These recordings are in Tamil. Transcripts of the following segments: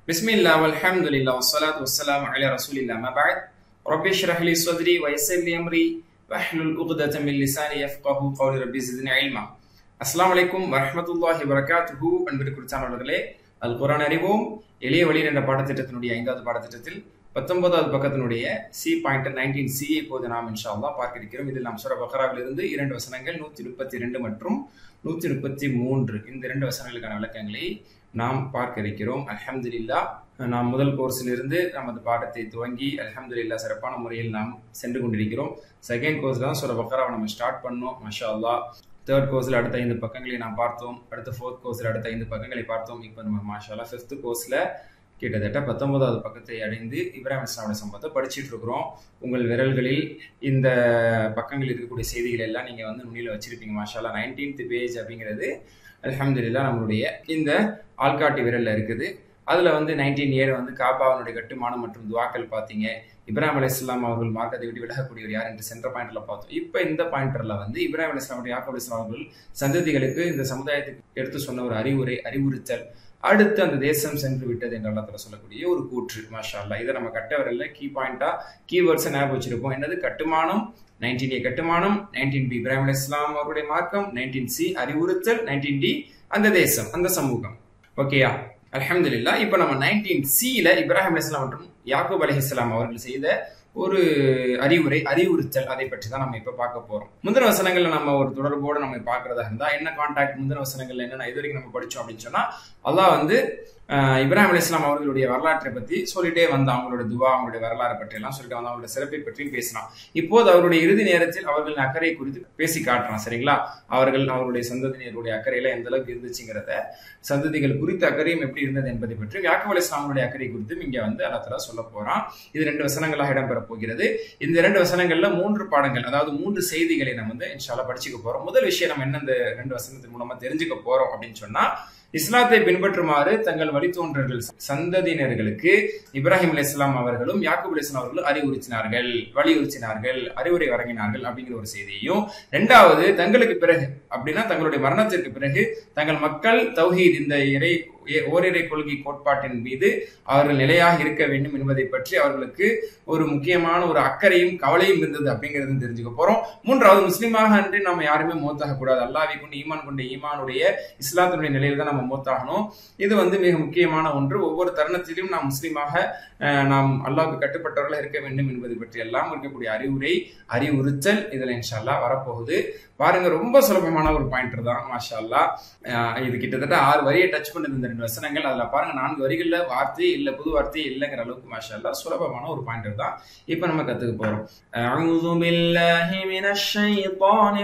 بسم الله والحمد لله والصلاة والسلام على رسول الله ما بعد رب اشرح لي صدري ويسر لي أمري واحلل عقدة من لساني يفقه قولي ربي زدني علما அஸ்ஸலாமு அலைக்கும் வரஹ்மத்துல்லாஹி வரகாத்துஹு அன்பிற்கு குறித்தானவர்களே அல் குரான் அறிவோம் எளிய வழி என்ற பாடத்திட்டத்தினுடைய ஐந்தாவது பாடத்திட்டத்தில் பத்தொன்பதாவது பக்கத்தினுடைய சி பாயிண்ட் நைன்டீன் சி இப்போது நாம் இன்ஷா அல்லாஹ் பார்க்க இருக்கிறோம் இதில் நாம் சுர பக்ராவிலிருந்து இரண்டு வசனங்கள் நூற்றி முப்பத்தி ரெண்டு மற்றும் நூற்றி முப்பத்தி மூன்று இந்த இரண்டு வசனங்களுக்கான விளக்கங்களை நாம் பார்க்க இருக்கிறோம் அல்ஹம்துலில்லா நாம் முதல் கோர்ஸிலிருந்து நமது பாடத்தை துவங்கி அல்ஹம்துலில்லா சிறப்பான முறையில் நாம் சென்று கொண்டிருக்கிறோம் செகண்ட் கோர்ஸ் தான் சுர பக்ராவை நம்ம ஸ்டார்ட் பண்ணோம் மஷா அல்லாஹ் தேர்ட் கோர்ஸில் அடுத்த ஐந்து பக்கங்களை நாம் பார்த்தோம் அடுத்த ஃபோர்த் கோர்ஸில் அடுத்த ஐந்து பக்கங்களை பார்த்தோம் இப்போ நம்ம மாஷாலா ஃபிஃப்த் கோர்ஸில் கிட்டத்தட்ட பத்தொன்பதாவது பக்கத்தை அடைந்து இப்ராஹிம் இஸ்லாமுடைய சம்பவத்தை படிச்சுட்டு இருக்கிறோம் உங்கள் விரல்களில் இந்த பக்கங்கள் இருக்கக்கூடிய செய்திகள் எல்லாம் நீங்கள் வந்து நுண்ணியில் வச்சிருப்பீங்க மாஷாலா நைன்டீன்த் பேஜ் அப்படிங்கிறது அலமதுல்லா நம்மளுடைய இந்த ஆள்காட்டி விரலில் இருக்குது அதில் வந்து நைன்டீன் இயர் வந்து காபாவினுடைய கட்டுமானம் மற்றும் துவாக்கள் பார்த்தீங்க இப்ராஹிம் அலி இஸ்லாம் அவர்கள் மார்க்கத்தை விட்டு விலகக்கூடியவர் யார் என்று சென்ற பாயிண்ட்ல பார்த்தோம் இப்போ இந்த பாயிண்டர்ல வந்து இப்ராஹிம் அலி இஸ்லாமுடைய யாக்கப் இஸ்லாம் அவர்கள் சந்ததிகளுக்கு இந்த சமுதாயத்துக்கு எடுத்து சொன்ன ஒரு அறிவுரை அறிவுறுத்தல் அடுத்து அந்த தேசம் சென்று விட்டது என்ற அல்லத்துல சொல்லக்கூடிய ஒரு கூற்று மாஷா அல்லா இதை நம்ம கட்டவரில் கீ பாயிண்டா கீ வேர்ட்ஸை ஞாபகம் வச்சிருப்போம் என்னது கட்டுமானம் நைன்டீன் ஏ கட்டுமானம் நைன்டீன் பி இப்ராஹிம் அலி இஸ்லாம் அவருடைய மார்க்கம் நைன்டீன் சி அறிவுறுத்தல் நைன்டீன் டி அந்த தேசம் அந்த சமூகம் ஓகேயா அலமதுல்லா இப்போ நம்ம நைன்டீன் சியில் இப்ராஹிம் அலிஸ்லாம் மற்றும் யாக்கூப் அலிஹிஸ்லாம் அவர்கள் செய்த ஒரு அறிவுரை அறிவுறுத்தல் அதை பற்றி தான் நம்ம இப்போ பார்க்க போறோம் முந்தின வசனங்கள்ல நம்ம ஒரு தொடர்போடு நம்ம பார்க்கறதா இருந்தா என்ன கான்டாக்ட் முந்தின வசனங்கள்ல என்ன இது வரைக்கும் நம்ம படிச்சோம் அப்படின்னு சொன்னா அல்லாஹ் வந்து இப்ராஹிம் அலி இஸ்லாம் அவர்களுடைய வரலாற்றை பத்தி சொல்லிட்டே வந்தான் அவங்களோட துவா அவங்களுடைய வரலாறு பற்றி எல்லாம் சொல்லிட்டு வந்தான் அவங்களுடைய சிறப்பை பற்றியும் பேசினான் இப்போது அவருடைய இறுதி நேரத்தில் அவர்களின் அக்கறை குறித்து பேசி காட்டுறான் சரிங்களா அவர்கள் அவருடைய சந்ததியினருடைய அக்கறையில எந்த அளவுக்கு இருந்துச்சுங்கிறத சந்ததிகள் குறித்த அக்கறையும் எப்படி இருந்தது என்பதை பற்றி யாக்கப் அலி இஸ்லாமுடைய அக்கறை குறித்தும் இங்க வந்து அல்லா சொல்ல போறான் இது ரெண்டு வசனங்களாக இடம்பெற போகிறது இந்த இரண்டு வசனங்கள்ல மூன்று பாடங்கள் அதாவது மூன்று செய்திகளை நம்ம வந்து இன்ஷால்லா படிச்சுக்க போறோம் முதல் விஷயம் நம்ம என்ன இந்த ரெண்டு வசனத்தின் மூலமா தெரிஞ்சுக்க போறோம் அப்படின்னு சொன்னா இஸ்லாத்தை பின்பற்றுமாறு தங்கள் வழித்தோன்றர்கள் சந்ததியினர்களுக்கு இப்ராஹிம் அலி இஸ்லாம் அவர்களும் யாக்கூப் அலி இஸ்லாம் அவர்களும் அறிவுறுத்தினார்கள் வலியுறுத்தினார்கள் அறிவுரை வழங்கினார்கள் அப்படிங்கிற ஒரு செய்தியையும் ரெண்டாவது தங்களுக்கு பிறகு அப்படின்னா தங்களுடைய மரணத்திற்கு பிறகு தங்கள் மக்கள் தௌஹீத் இந்த இறை ஓரிரை கொள்கை கோட்பாட்டின் மீது அவர்கள் நிலையாக இருக்க வேண்டும் என்பதை பற்றி அவர்களுக்கு ஒரு முக்கியமான ஒரு அக்கறையும் கவலையும் இருந்தது அப்படிங்கிறது தெரிஞ்சுக்க போறோம் மூன்றாவது முஸ்லீமாக அன்றி நம்ம யாருமே மூத்தாக கூடாது அல்லாவை கொண்டு ஈமான் கொண்ட ஈமானுடைய இஸ்லாத்தினுடைய நிலையில் தான் நம்ம மூத்தாகணும் இது வந்து மிக முக்கியமான ஒன்று ஒவ்வொரு தருணத்திலும் நாம் முஸ்லீமாக நாம் அல்லாவுக்கு கட்டுப்பட்டவர்களாக இருக்க வேண்டும் என்பதை பற்றி எல்லாம் இருக்கக்கூடிய அறிவுரை அறிவுறுத்தல் இதுல இன்ஷால்லா வரப்போகுது பாருங்க ரொம்ப சுலபமான ஒரு பாயிண்டர் தான் மாஷா அல்லா இது கிட்டத்தட்ட ஆறு வரியை டச் பண்ணது இந்த ரெண்டு வசனங்கள் அதுல பாருங்க நான்கு வரிகள்ல வார்த்தை இல்ல புது வார்த்தை இல்லைங்கிற அளவுக்கு மாஷா அல்லா சுலபமான ஒரு பாயிண்டர் தான் இப்ப நம்ம கத்துக்க போறோம் أعوذ بالله من الشيطان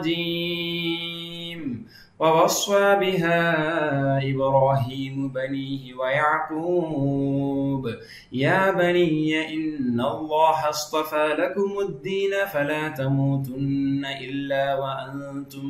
الرجيم ووصى بها إبراهيم بنيه ويعقوب يا بني إن الله اصطفى لكم الدين فلا تموتن إلا وأنتم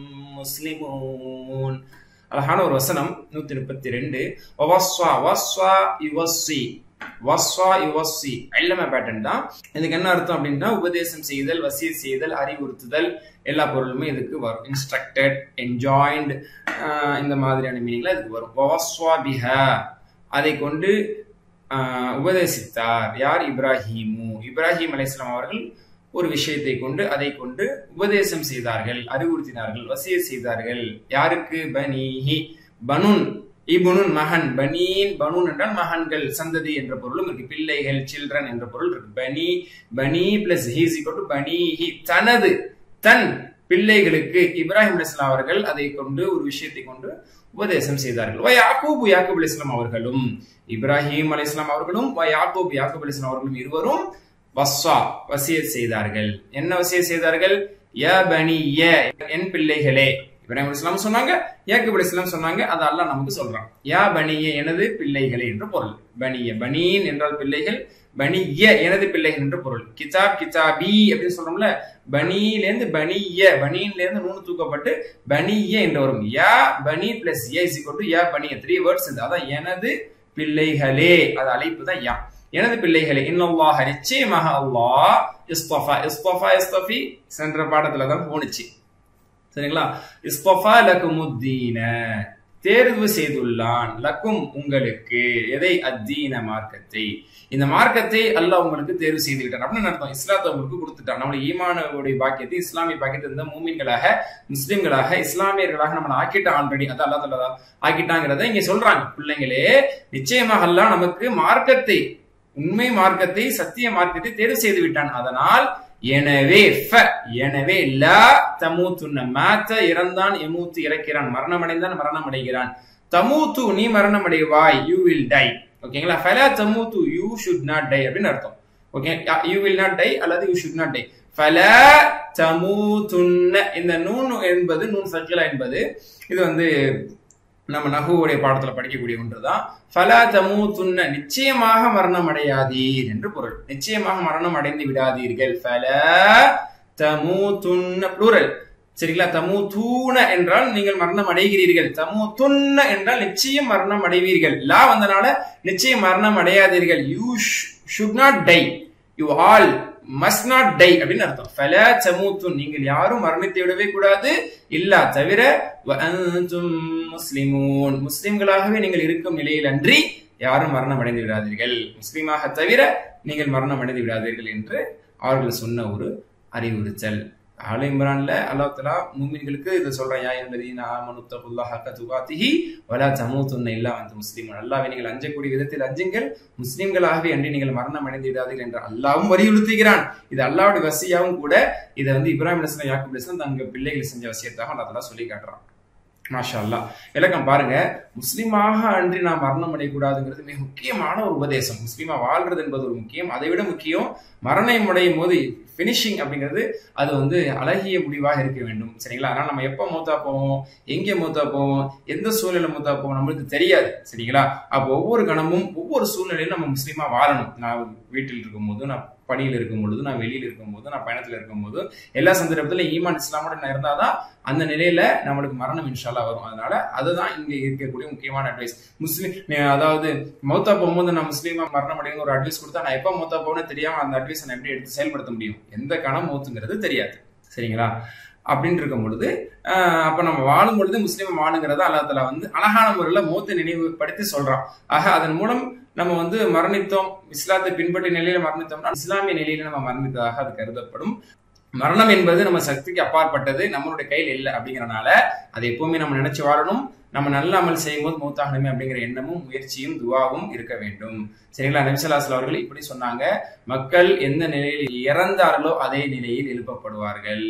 مسلمون அழகான ஒரு வசனம் நூத்தி முப்பத்தி ரெண்டு வஸ்வா வஸ்வா யுவஸ்ஸி வஸ்வா யுவஸ்ஸி எல்லாமே பேட்டன் தான் இதுக்கு என்ன அர்த்தம் அப்படின்னா உபதேசம் செய்தல் வசிய செய்தல் அறிவுறுத்துதல் எல்லா பொருளுமே இதுக்கு வரும் இன்ஸ்ட்ரக்டட் என்ஜாயின்ட் இந்த மாதிரியான மீனிங்ல இதுக்கு வரும் வஸ்வா பிஹ அதை கொண்டு உபதேசித்தார் யார் இப்ராஹிமு இப்ராஹிம் அலிஸ்லாம் அவர்கள் ஒரு விஷயத்தை கொண்டு அதை கொண்டு உபதேசம் செய்தார்கள் அறிவுறுத்தினார்கள் வசிய செய்தார்கள் யாருக்கு பனீஹி பனுன் இபுனுன் மகன் பனீன் பனூன் என்றால் மகன்கள் சந்ததி என்ற பொருளும் இருக்கு பிள்ளைகள் சில்ட்ரன் என்ற பொருள் இருக்கு பனி பனி பிளஸ் ஹீசி கொண்டு பனீஹி தனது தன் பிள்ளைகளுக்கு இப்ராஹிம் அலிஸ்லாம் அவர்கள் அதை கொண்டு ஒரு விஷயத்தை கொண்டு உபதேசம் செய்தார்கள் யாக்கூப் யாக்கூப் அலிஸ்லாம் அவர்களும் இப்ராஹிம் அலி இஸ்லாம் அவர்களும் யாக்கூப் யாக்கூப் அலி இஸ்லாம் அவர்களும் இருவரும் வஸ்வா வசிய செய்தார்கள் என்ன வசிய செய்தார்கள் ய பனிய என் பிள்ளைகளே இப்ராஹிம் இஸ்லாம் சொன்னாங்க யாக்கூப் இஸ்லாம் சொன்னாங்க அது அல்லாஹ் நமக்கு சொல்றான் யா பனிய எனது பிள்ளைகளே என்று பொருள் பனிய பனீன் என்றால் பிள்ளைகள் பனிய எனது பிள்ளைகள் என்று பொருள் கிதாப் கிதாபி அப்படின்னு சொல்றோம்ல பனியிலேருந்து பனிய பனியில இருந்து நூறு தூக்கப்பட்டு பனிய என்று வரும் யா பனி பிளஸ் ஏ கொண்டு யா பனிய த்ரீ வேர்ட்ஸ் இது அதான் எனது பிள்ளைகளே அது அழைப்பு தான் யா எனது பிள்ளைகளே இன்னல்லாஹ நிச்சயமாக அல்லாஹ் இஸ்தஃபா இஸ்தஃபா இஸ்தஃபி சென்ற பாடத்துல தான் போணுச்சு சரிங்களா இஸ்தஃபா லகுமுத்தீன தேர்வு செய்துள்ளான் லக்கும் உங்களுக்கு எதை அத்தீன மார்க்கத்தை இந்த மார்க்கத்தை அல்லாஹ் உங்களுக்கு தேர்வு செய்து விட்டான் அப்படின்னு அர்த்தம் இஸ்லாத்தை உங்களுக்கு கொடுத்துட்டான் நம்மளுடைய ஈமானுடைய பாக்கியத்தை இஸ்லாமிய பாக்கியத்தை இருந்த மூமின்களாக முஸ்லிம்களாக இஸ்லாமியர்களாக நம்மளை ஆக்கிட்டான் ஆல்ரெடி அதான் அல்லா தலா ஆக்கிட்டாங்கிறத இங்க சொல்றாங்க பிள்ளைங்களே நிச்சயமாக அல்லாஹ் நமக்கு மார்க்கத்தை உண்மை மார்க்கத்தை சத்திய மார்க்கத்தை தேர்வு செய்து விட்டான் அதனால் எனவே ஃப எனவே லா தமூத்துன்ன மாத்த இறந்தான் எமூத்து இறக்கிறான் மரணம் அடைந்தான் மரணம் அடைகிறான் தமூத்து நீ மரணம் அடைவாய் யூ வில் டை ஓகேங்களா ஃபலா தமூத்து யூ ஷுட் நாட் டை அப்படின்னு அர்த்தம் okay you will not die அல்லது யூ ஷுட் நாட் டை ஃபலா தமூத்துன்ன இந்த நூன் என்பது நூன் சக்கிலா என்பது இது வந்து நம்ம நகுவுடைய பாடத்துல படிக்கக்கூடிய ஒன்றுதான் ஃபலா தமூத்துன்ன நிச்சயமாக மரணம் அடையாதீர் என்று பொருள் நிச்சயமாக மரணம் அடைந்து விடாதீர்கள் ஃபல தமூத்துன்ன ப்ளூரல் சரிங்களா தமூத்தூன என்றால் நீங்கள் மரணம் அடைகிறீர்கள் தமூத்துன்ன என்றால் நிச்சயம் மரணம் அடைவீர்கள் லா வந்தனால நிச்சயம் மரணம் அடையாதீர்கள் you should not die you all must not die அப்படின்னு அர்த்தம் ஃபல சமூத்துன் நீங்கள் யாரும் மரணித்து விடவே கூடாது இல்லா தவிர முஸ்லிமூன் முஸ்லிம்களாகவே நீங்கள் இருக்கும் நிலையில் அன்றி யாரும் மரணம் அடைந்து விடாதீர்கள் முஸ்லீமாக தவிர நீங்கள் மரணம் அடைந்து விடாதீர்கள் என்று அவர்கள் சொன்ன ஒரு அறிவுறுத்தல் ஆல இம்ரான்ல அல்லாஹ் தலா மூமின்களுக்கு இதை சொல்றான் யா என்பதீன ஆமனு தகுல்லாஹ் ஹக்க துகாத்திஹி வலா தமூத்துன்ன இல்லா அந்த முஸ்லிம் அல்லாஹ்வை நீங்கள் அஞ்சக்கூடிய விதத்தில் அஞ்சுங்கள் முஸ்லிம்களாகவே அன்றி நீங்கள் மரணம் அடைந்து விடாதீர்கள் என்று அல்லாவும் வலியுறுத்துகிறான் இது அல்லாவுடைய வசியாவும் கூட இதை வந்து இப்ராஹிம் அலிஸ்லாம் யாக்கூப் அலிஸ்லாம் தங்க பிள்ளைகள் செஞ்ச வசியத்தாக அல்லா தலா சொல்லி காட்டுறான் மாஷா அல்லா விளக்கம் பாருங்க முஸ்லீமாக அன்றி நாம் மரணம் அடையக்கூடாதுங்கிறது மிக முக்கியமான ஒரு உபதேசம் முஸ்லீமா வாழ்றது என்பது ஒரு முக்கியம் அதை விட முக்கியம் மரணம் அடையும் போது ஃபினிஷிங் அப்படிங்கிறது அது வந்து அழகிய முடிவாக இருக்க வேண்டும் சரிங்களா அதனால நம்ம எப்போ மூத்தா போவோம் எங்கே மூத்தா போவோம் எந்த சூழ்நிலை மூத்தா போவோம் நம்மளுக்கு தெரியாது சரிங்களா அப்போ ஒவ்வொரு கணமும் ஒவ்வொரு சூழ்நிலையிலும் நம்ம முஸ்லீமா வாழணும் நான் வீட்டில் இருக்கும்போது நான் பணியில் இருக்கும் பொழுது நான் வெளியில் இருக்கும்போது நான் பயணத்தில் இருக்கும்போது எல்லா சந்தர்ப்பத்திலும் ஈமான் இஸ்லாமோட நான் இருந்தாதான் அந்த நிலையில நம்மளுக்கு மரணம் இன்ஷால்லா வரும் அதனால அதுதான் இங்க இருக்கக்கூடிய முக்கியமான அட்வைஸ் முஸ்லீம் அதாவது மௌத்தா போகும்போது நான் முஸ்லீமா மரணம் அடைந்து ஒரு அட்வைஸ் கொடுத்தா நான் எப்போ மௌத்தா போகணும்னு தெரியாம அந்த அட்வைஸ் நான் எப்படி எடுத்து செயல்படுத்த முடியும் எந்த கணம் மௌத்துங்கிறது தெரியாது சரிங்களா அப்படின்னு இருக்கும் பொழுது அப்ப நம்ம வாழும் பொழுது முஸ்லீம் வாழுங்கிறத அல்லா தலா வந்து அழகான முறையில் மூத்த நினைவுபடுத்தி சொல்றான் ஆக அதன் மூலம் நம்ம வந்து மரணித்தோம் இஸ்லாத்தை பின்பற்றிய நிலையில மரணித்தோம்னா இஸ்லாமிய நிலையில நம்ம மரணித்ததாக அது கருதப்படும் மரணம் என்பது நம்ம சக்திக்கு அப்பாற்பட்டது நம்மளுடைய கையில் இல்லை அப்படிங்கறனால அதை எப்பவுமே நம்ம நினைச்சு வாழணும் நம்ம நல்ல அமல் செய்யும் போது மூத்தாகணுமே அப்படிங்கிற எண்ணமும் முயற்சியும் துவாவும் இருக்க வேண்டும் சரிங்களா நபிசல்லாஸ்ல அவர்கள் இப்படி சொன்னாங்க மக்கள் எந்த நிலையில் இறந்தார்களோ அதே நிலையில் எழுப்பப்படுவார்கள்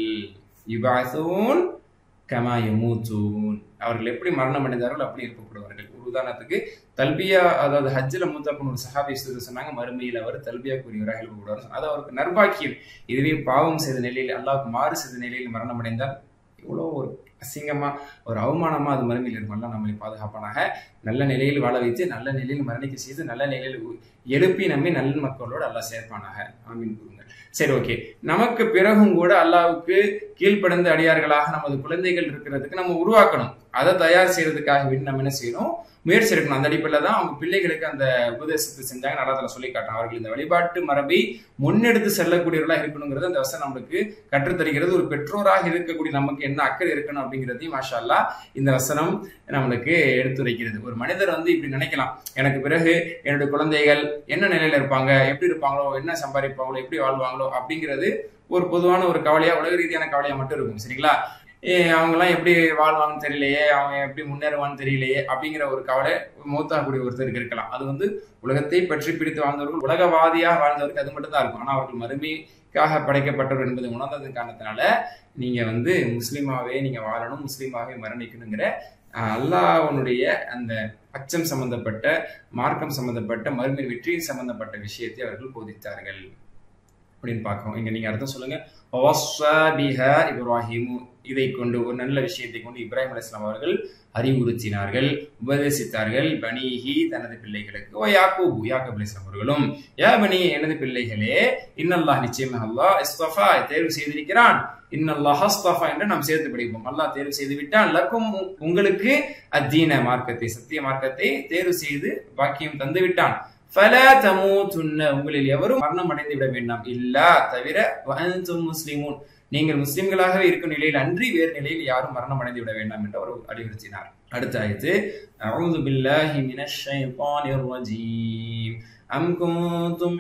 இபாசூன் கமா யமூத்தூன் அவர்கள் எப்படி மரணம் அடைந்தார்களோ அப்படி எழுப்பப்படுவார்கள் ஒரு உதாரணத்துக்கு தல்பியா அதாவது ஹஜ்ஜில் மூத்தப்பன் ஒரு சஹாபி சொன்னாங்க மறுமையில் அவர் தல்பியா கூறியவராக எழுப்பப்படுவார் அது அவருக்கு நர்பாக்கியம் இதுவே பாவம் செய்த நிலையில் அல்லாவுக்கு மாறு செய்த நிலையில் மரணம் அடைந்தால் இவ்வளோ ஒரு அசிங்கமா ஒரு அவமானமா அது மறுமையில் இருக்கும்ல நம்மளை பாதுகாப்பானாக நல்ல நிலையில் வாழ வைத்து நல்ல நிலையில் மரணிக்க செய்து நல்ல நிலையில் எழுப்பி நம்மை நல்ல மக்களோடு அல்லா சேர்ப்பானாக ஆமீன் கூறுங்கள் சரி ஓகே நமக்கு பிறகும் கூட அல்லாவுக்கு கீழ்ப்படைந்த அடியார்களாக நமது குழந்தைகள் இருக்கிறதுக்கு நம்ம உருவாக்கணும் அதை தயார் செய்யறதுக்காக நம்ம என்ன செய்யணும் முயற்சி எடுக்கணும் அந்த அடிப்படையில் தான் அவங்க பிள்ளைகளுக்கு அந்த உபதேசத்தை செஞ்சாங்க நடத்துல சொல்லி காட்டும் அவர்கள் இந்த வழிபாட்டு மரபை முன்னெடுத்து செல்லக்கூடியவர்களாக இருக்கணுங்கிறது அந்த வசனம் நம்மளுக்கு கற்றுத்தருகிறது ஒரு பெற்றோராக இருக்கக்கூடிய நமக்கு என்ன அக்கறை இருக்கணும் அப்படிங்கிறதையும் மாஷா அல்லா இந்த வசனம் நம்மளுக்கு எடுத்துரைக்கிறது ஒரு மனிதர் வந்து இப்படி நினைக்கலாம் எனக்கு பிறகு என்னுடைய குழந்தைகள் என்ன நிலையில இருப்பாங்க எப்படி இருப்பாங்களோ என்ன சம்பாதிப்பாங்களோ எப்படி வாழ்வாங்களோ அப்படிங்கிறது ஒரு பொதுவான ஒரு கவலையா உலக ரீதியான கவலையா மட்டும் இருக்கும் சரிங்களா அவங்கெல்லாம் எப்படி வாழ்வாங்கன்னு தெரியலையே அவங்க எப்படி முன்னேறுவான்னு தெரியலையே அப்படிங்கிற ஒரு கவலை மூத்தாகக்கூடிய ஒருத்தருக்கு இருக்கலாம் அது வந்து உலகத்தை பற்றி பிடித்து வாழ்ந்தவர்கள் உலகவாதியாக வாழ்ந்தவருக்கு அது மட்டும் தான் இருக்கும் ஆனால் அவர்கள் மறுமைக்காக படைக்கப்பட்டவர் என்பதை உணர்ந்தது காரணத்தினால நீங்க வந்து முஸ்லீமாவே நீங்க வாழணும் முஸ்லீமாவே மரணிக்கணுங்கிற அல்லாஹனுடைய அந்த அச்சம் சம்பந்தப்பட்ட மார்க்கம் சம்பந்தப்பட்ட மறுமை வெற்றி சம்பந்தப்பட்ட விஷயத்தை அவர்கள் போதித்தார்கள் அப்படின்னு பார்க்கிறோம் இங்க நீங்க அர்த்தம் சொல்லுங்க இப்ராஹிமு இதை கொண்டு ஒரு நல்ல விஷயத்தை கொண்டு இப்ராஹிம் அலிஸ்லாம் அவர்கள் அறிவுறுத்தினார்கள் உபதேசித்தார்கள் பனிஹி தனது பிள்ளைகளுக்கு ஓ யாக்கூபு யாக்கப் அலிஸ்லாம் அவர்களும் யா பனி எனது பிள்ளைகளே இன்னல்லாஹ் நிச்சயமாக அல்லாஹ் இஸ்தஃபா தேர்வு செய்திருக்கிறான் இன்னல்லாஹ் அஸ்தஃபா என்று நாம் சேர்த்து படிப்போம் அல்லாஹ் தேர்வு செய்து விட்டான் லக்கும் உங்களுக்கு அத்தீன மார்க்கத்தை சத்திய மார்க்கத்தை தேர்வு செய்து பாக்கியம் தந்து விட்டான் ஃபலா தமூத்துன்ன உங்களில் எவரும் மரணம் அடைந்து விட வேண்டாம் இல்லா தவிர வஅன்தும் முஸ்லிமூன் நீங்கள் முஸ்லிம்களாகவே இருக்கும் நிலையில் அன்றி வேறு நிலையில் யாரும் மரணம் அடைந்து விட வேண்டாம் என்று அவர் அறிவுறுத்தினார் அடுத்த ஆயத்து أعوذ بالله من الشيطان الرجيم أم كنتم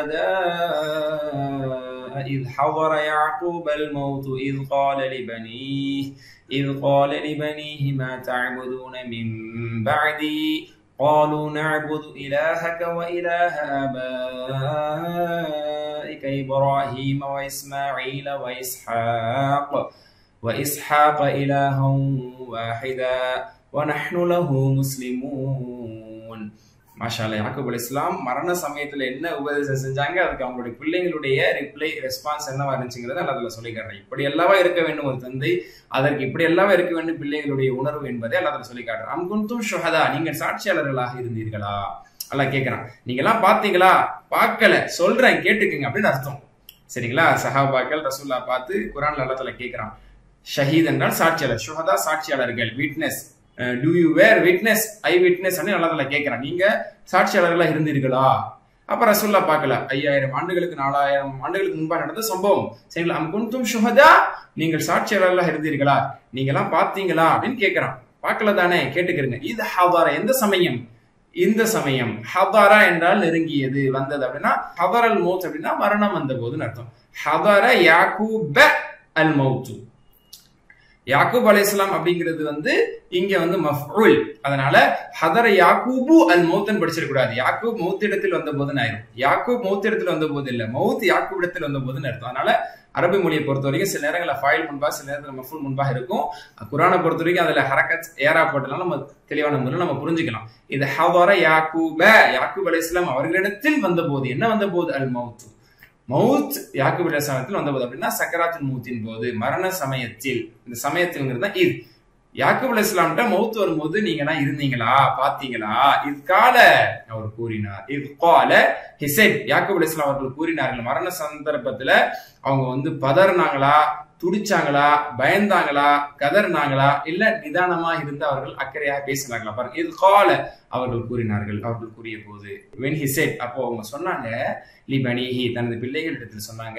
شهداء إذ حضر يعقوب الموت إذ قال لبنيه إذ قال لبنيه ما تعبدون من بعدي قالوا نعبد إلهك وإله آبائك إبراهيم وإسماعيل وإسحاق وإسحاق إلها واحدا ونحن له مسلمون மாஷால யாக்கூப் அலி இஸ்லாம் மரண சமயத்துல என்ன உபதேசம் செஞ்சாங்க அதுக்கு அவங்களுடைய பிள்ளைங்களுடைய ரிப்ளை ரெஸ்பான்ஸ் என்னவா இருந்துச்சுங்கிறத நான் அதில் சொல்லிக்காட்டுறேன் இப்படி எல்லாவா இருக்க வேண்டும் ஒரு தந்தை அதற்கு இப்படி எல்லாவா இருக்க வேண்டும் பிள்ளைகளுடைய உணர்வு என்பதை அல்ல சொல்லி காட்டுறேன் அம்குந்தும் ஷுஹதா நீங்கள் சாட்சியாளர்களாக இருந்தீர்களா அல்ல கேட்கிறான் நீங்க எல்லாம் பாத்தீங்களா பார்க்கல சொல்றேன் கேட்டுக்குங்க அப்படின்னு அர்த்தம் சரிங்களா சஹாபாக்கள் ரசூல்லா பார்த்து குரான் அல்லத்துல கேட்கிறான் ஷஹீத் என்றால் சாட்சியாளர் ஷுஹதா சாட்சியாளர்கள் witness do you were witness I witness நல்லதில் கேட்கிறான் நீங்க சாட்சியாளர்களா இருந்தீர்களா அப்ப ரசூல்லா பார்க்கல ஐயாயிரம் ஆண்டுகளுக்கு நாலாயிரம் ஆண்டுகளுக்கு முன்பாக நடந்த சம்பவம் சரிங்களா அம் குந்தும் சுஹதா நீங்கள் சாட்சியாளர்களா இருந்தீர்களா நீங்க எல்லாம் பாத்தீங்களா அப்படின்னு கேட்கிறான் பார்க்கல தானே கேட்டுக்கிறீங்க இது ஹவாரா எந்த சமயம் இந்த சமயம் ஹவாரா என்றால் நெருங்கியது வந்தது அப்படின்னா ஹவரல் மௌத் அப்படின்னா மரணம் வந்த போதுன்னு அர்த்தம் ஹவர யாக்கூப அல் மௌத்து யாக்கூப் அலையாம் அப்படிங்கிறது வந்து இங்க வந்து மஃபூல் அதனால ஹதர யாக்கூபு அல் மௌத்தன் படிச்சிடக்கூடாது யாக்கூப் மௌத் இடத்தில் வந்த போதுன்னு ஆயிரும் யாக்கூப் மௌத் இடத்தில் வந்த போது இல்ல மௌத் யாக்கூப் இடத்தில் வந்த போதுன்னு அர்த்தம் அதனால அரபி மொழியை பொறுத்த வரைக்கும் சில நேரங்களில் ஃபாயில் முன்பாக சில நேரத்தில் மஃபுல் முன்பாக இருக்கும் குரானை பொறுத்த வரைக்கும் அதுல ஹரக்கத் ஏரா போட்டனால நம்ம தெளிவான முறையில் நம்ம புரிஞ்சுக்கலாம் இது ஹவர யாக்கூப யாக்கூப் அலி இஸ்லாம் அவர்களிடத்தில் வந்த போது என்ன வந்த போது அல் மவுத் மவுத் யாக்கூப் அலி இஸ்லாமத்தில் வந்த போது அப்படின்னா சக்கராத்தின் மூத்தின் போது மரண சமயத்தில் இந்த சமயத்தில்ங்கிறது தான் இது யாக்கூப் அலி இஸ்லாம்கிட்ட மவுத் வரும்போது நீங்க எல்லாம் இருந்தீங்களா பாத்தீங்களா இது கால அவர் கூறினார் இது கால ஹிசைன் யாக்கூப் அலி இஸ்லாம் அவர்கள் கூறினார்கள் மரண சந்தர்ப்பத்துல அவங்க வந்து பதறினாங்களா துடிச்சாங்களா பயந்தாங்களா கதறினாங்களா இல்ல நிதானமா இருந்து அவர்கள் அக்கறையாக பேசினாங்களா பாருங்க இது கால அவர்கள் கூறினார்கள் அவர்கள் கூறிய போது வென் ஹி செட் அப்போ அவங்க சொன்னாங்க லிபனிஹி தனது பிள்ளைகளிடத்தில் சொன்னாங்க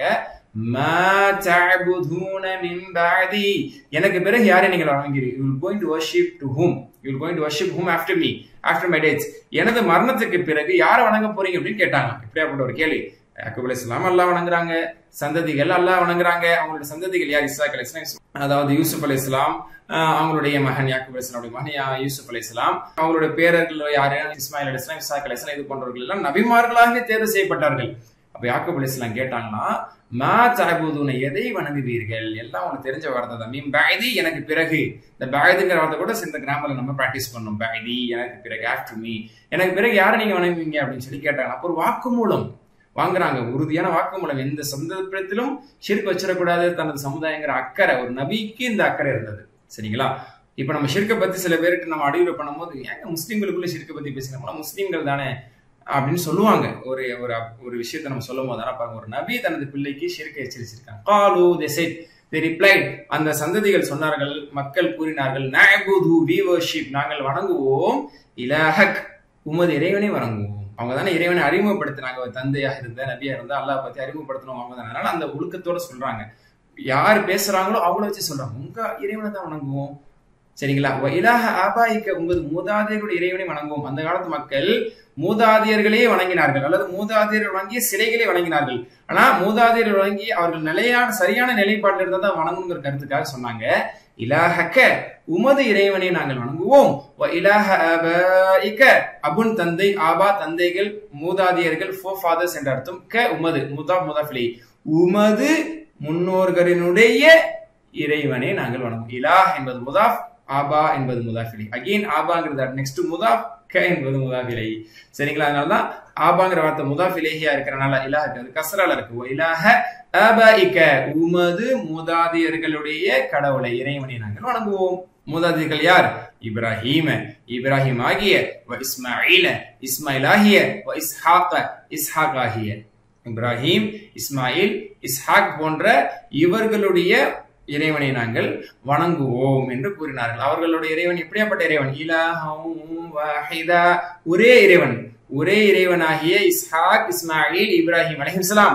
எனக்கு பிறகு யாரை நீங்கள் வணங்குகிறீர்கள் you will going to worship to whom you will going to worship whom after me after my death எனது மரணத்துக்கு பிறகு யாரை வணங்க போறீங்க அப்படின்னு கேட்டாங்க இப்படியாப்பட்ட ஒரு கேள்வி யாக்கூப் அலிஸ்லாம் அல்லா வணங்குறாங்க சந்ததிகள் அல்லா வணங்குறாங்க அவங்களுடைய சந்ததிகள் யார் இஸ்லாக் அலி இஸ்லாம் அதாவது யூசுப் அலி இஸ்லாம் அவங்களுடைய மகன் யாக்கூப் அலிஸ்லாமுடைய மகன் யூசுப் அலி இஸ்லாம் அவங்களுடைய பேரர்கள் யாரு இஸ்மாயில் அலி இஸ்லாம் இசாக் அலி இஸ்லாம் இது போன்றவர்கள் எல்லாம் நபிமார்களாக தேர்வு செய்யப்பட்டார்கள் அப்ப யாக்கூப் அலி இஸ்லாம் கேட்டாங்கன்னா மா சாபுதுன எதை வணங்குவீர்கள் எல்லாம் உனக்கு தெரிஞ்ச வார்த்தை தான் மீன் பேதி எனக்கு பிறகு இந்த பேதுங்கிற வார்த்தை கூட இந்த கிராமர்ல நம்ம ப்ராக்டிஸ் பண்ணோம் பேதி எனக்கு பிறகு ஆஃப்டர் மீ எனக்கு பிறகு யாரை நீங்க வணங்குவீங்க அப்படின்னு சொல்லி கேட்டாங்க அப்போ ஒரு வாக்குமூலம் வாங்குறாங்க உறுதியான வாக்குமூலம் எந்த சந்தர்ப்பத்திலும் ஷிர்க் வச்சிடக்கூடாது தனது சமுதாயங்கிற அக்கறை ஒரு நபிக்கு இந்த அக்கறை இருந்தது சரிங்களா இப்ப நம்ம ஷிர்க்கை பத்தி சில பேருக்கு நம்ம அடிவுரை பண்ணும்போது ஏங்க முஸ்லீம்களுக்குள்ள ஷிர்க்கை பத்தி பேசுறோம்னா முஸ்லீம்கள் தானே அப்படின்னு சொல்லுவாங்க ஒரு ஒரு ஒரு விஷயத்த நம்ம சொல்லும் போது பாருங்க ஒரு நபி தனது பிள்ளைக்கு ஷிர்க்கை எச்சரிச்சிருக்காங்க காலு தெசைட் தி ரிப்ளைட் அந்த சந்ததிகள் சொன்னார்கள் மக்கள் கூறினார்கள் நாயபுது வி வர்ஷிப் நாங்கள் வணங்குவோம் இலஹக் உமது இறைவனை வணங்குவோம் அவங்க தானே இறைவனை அறிமுகப்படுத்தினாங்க தந்தையாக இருந்த நபியா இருந்தா அல்லாஹ் பத்தி அறிமுகப்படுத்தணும் அவங்க அதனால அந்த ஒழுக்கத்தோட சொல்றாங்க யார் பேசுறாங்களோ அவங்கள வச்சு சொல்றாங்க உங்க இறைவனை தான் வணங்குவோம் சரிங்களா இலாக ஆபாயிக்க உங்களது மூதாதையர்களுடைய இறைவனை வணங்குவோம் அந்த காலத்து மக்கள் மூதாதையர்களே வணங்கினார்கள் அல்லது மூதாதையர்கள் வணங்கிய சிலைகளே வணங்கினார்கள் ஆனா மூதாதையர்கள் வழங்கி அவர்கள் நிலையான சரியான நிலைப்பாட்டில் இருந்தா தான் வணங்குங்கிற கருத்துக்காக சொன்னாங்க இலாஹக்க உமது இறைவனை நாங்கள் வணங்குவோம் இலாஹ அபைக்க அபுன் தந்தை ஆபா தந்தைகள் மூதாதையர்கள் ஃபோ ஃபாதர்ஸ் என்ற அர்த்தம் க உமது முதா முதாஃபிலை உமது முன்னோர்களினுடைய இறைவனை நாங்கள் வணங்கும் இலாஹ் என்பது முதாஃப் ஆபா என்பது முதாஃபிலை அகெயின் ஆபாங்கிறது நெக்ஸ்ட் முதாஃப் க என்பது முதாஃபிலை சரிங்களா அதனாலதான் ஆபாங்கிற வார்த்தை முதாஃபிலேஹியா இருக்கிறனால இலாஹ் இருக்கிறது கசரால இருக்கு இலாஹ அபாயிக்க உமது மூதாதையர்களுடைய கடவுளை இறைவனை நாங்கள் வணங்குவோம் மூதாதையர்கள் யார் இப்ராஹீம இப்ராஹிம் ஆகிய இஸ்மாயில இஸ்மாயில் ஆகிய இஸ்ஹாக்க இஸ்ஹாக் ஆகிய இப்ராஹிம் இஸ்மாயில் இஸ்ஹாக் போன்ற இவர்களுடைய இறைவனை நாங்கள் வணங்குவோம் என்று கூறினார்கள் அவர்களுடைய இறைவன் எப்படியாப்பட்ட இறைவன் இலாஹா ஒரே இறைவன் ஒரே இறைவனாகிய இஸ்ஹாக் இஸ்மாயில் இப்ராஹிம் அலஹிம்சலாம்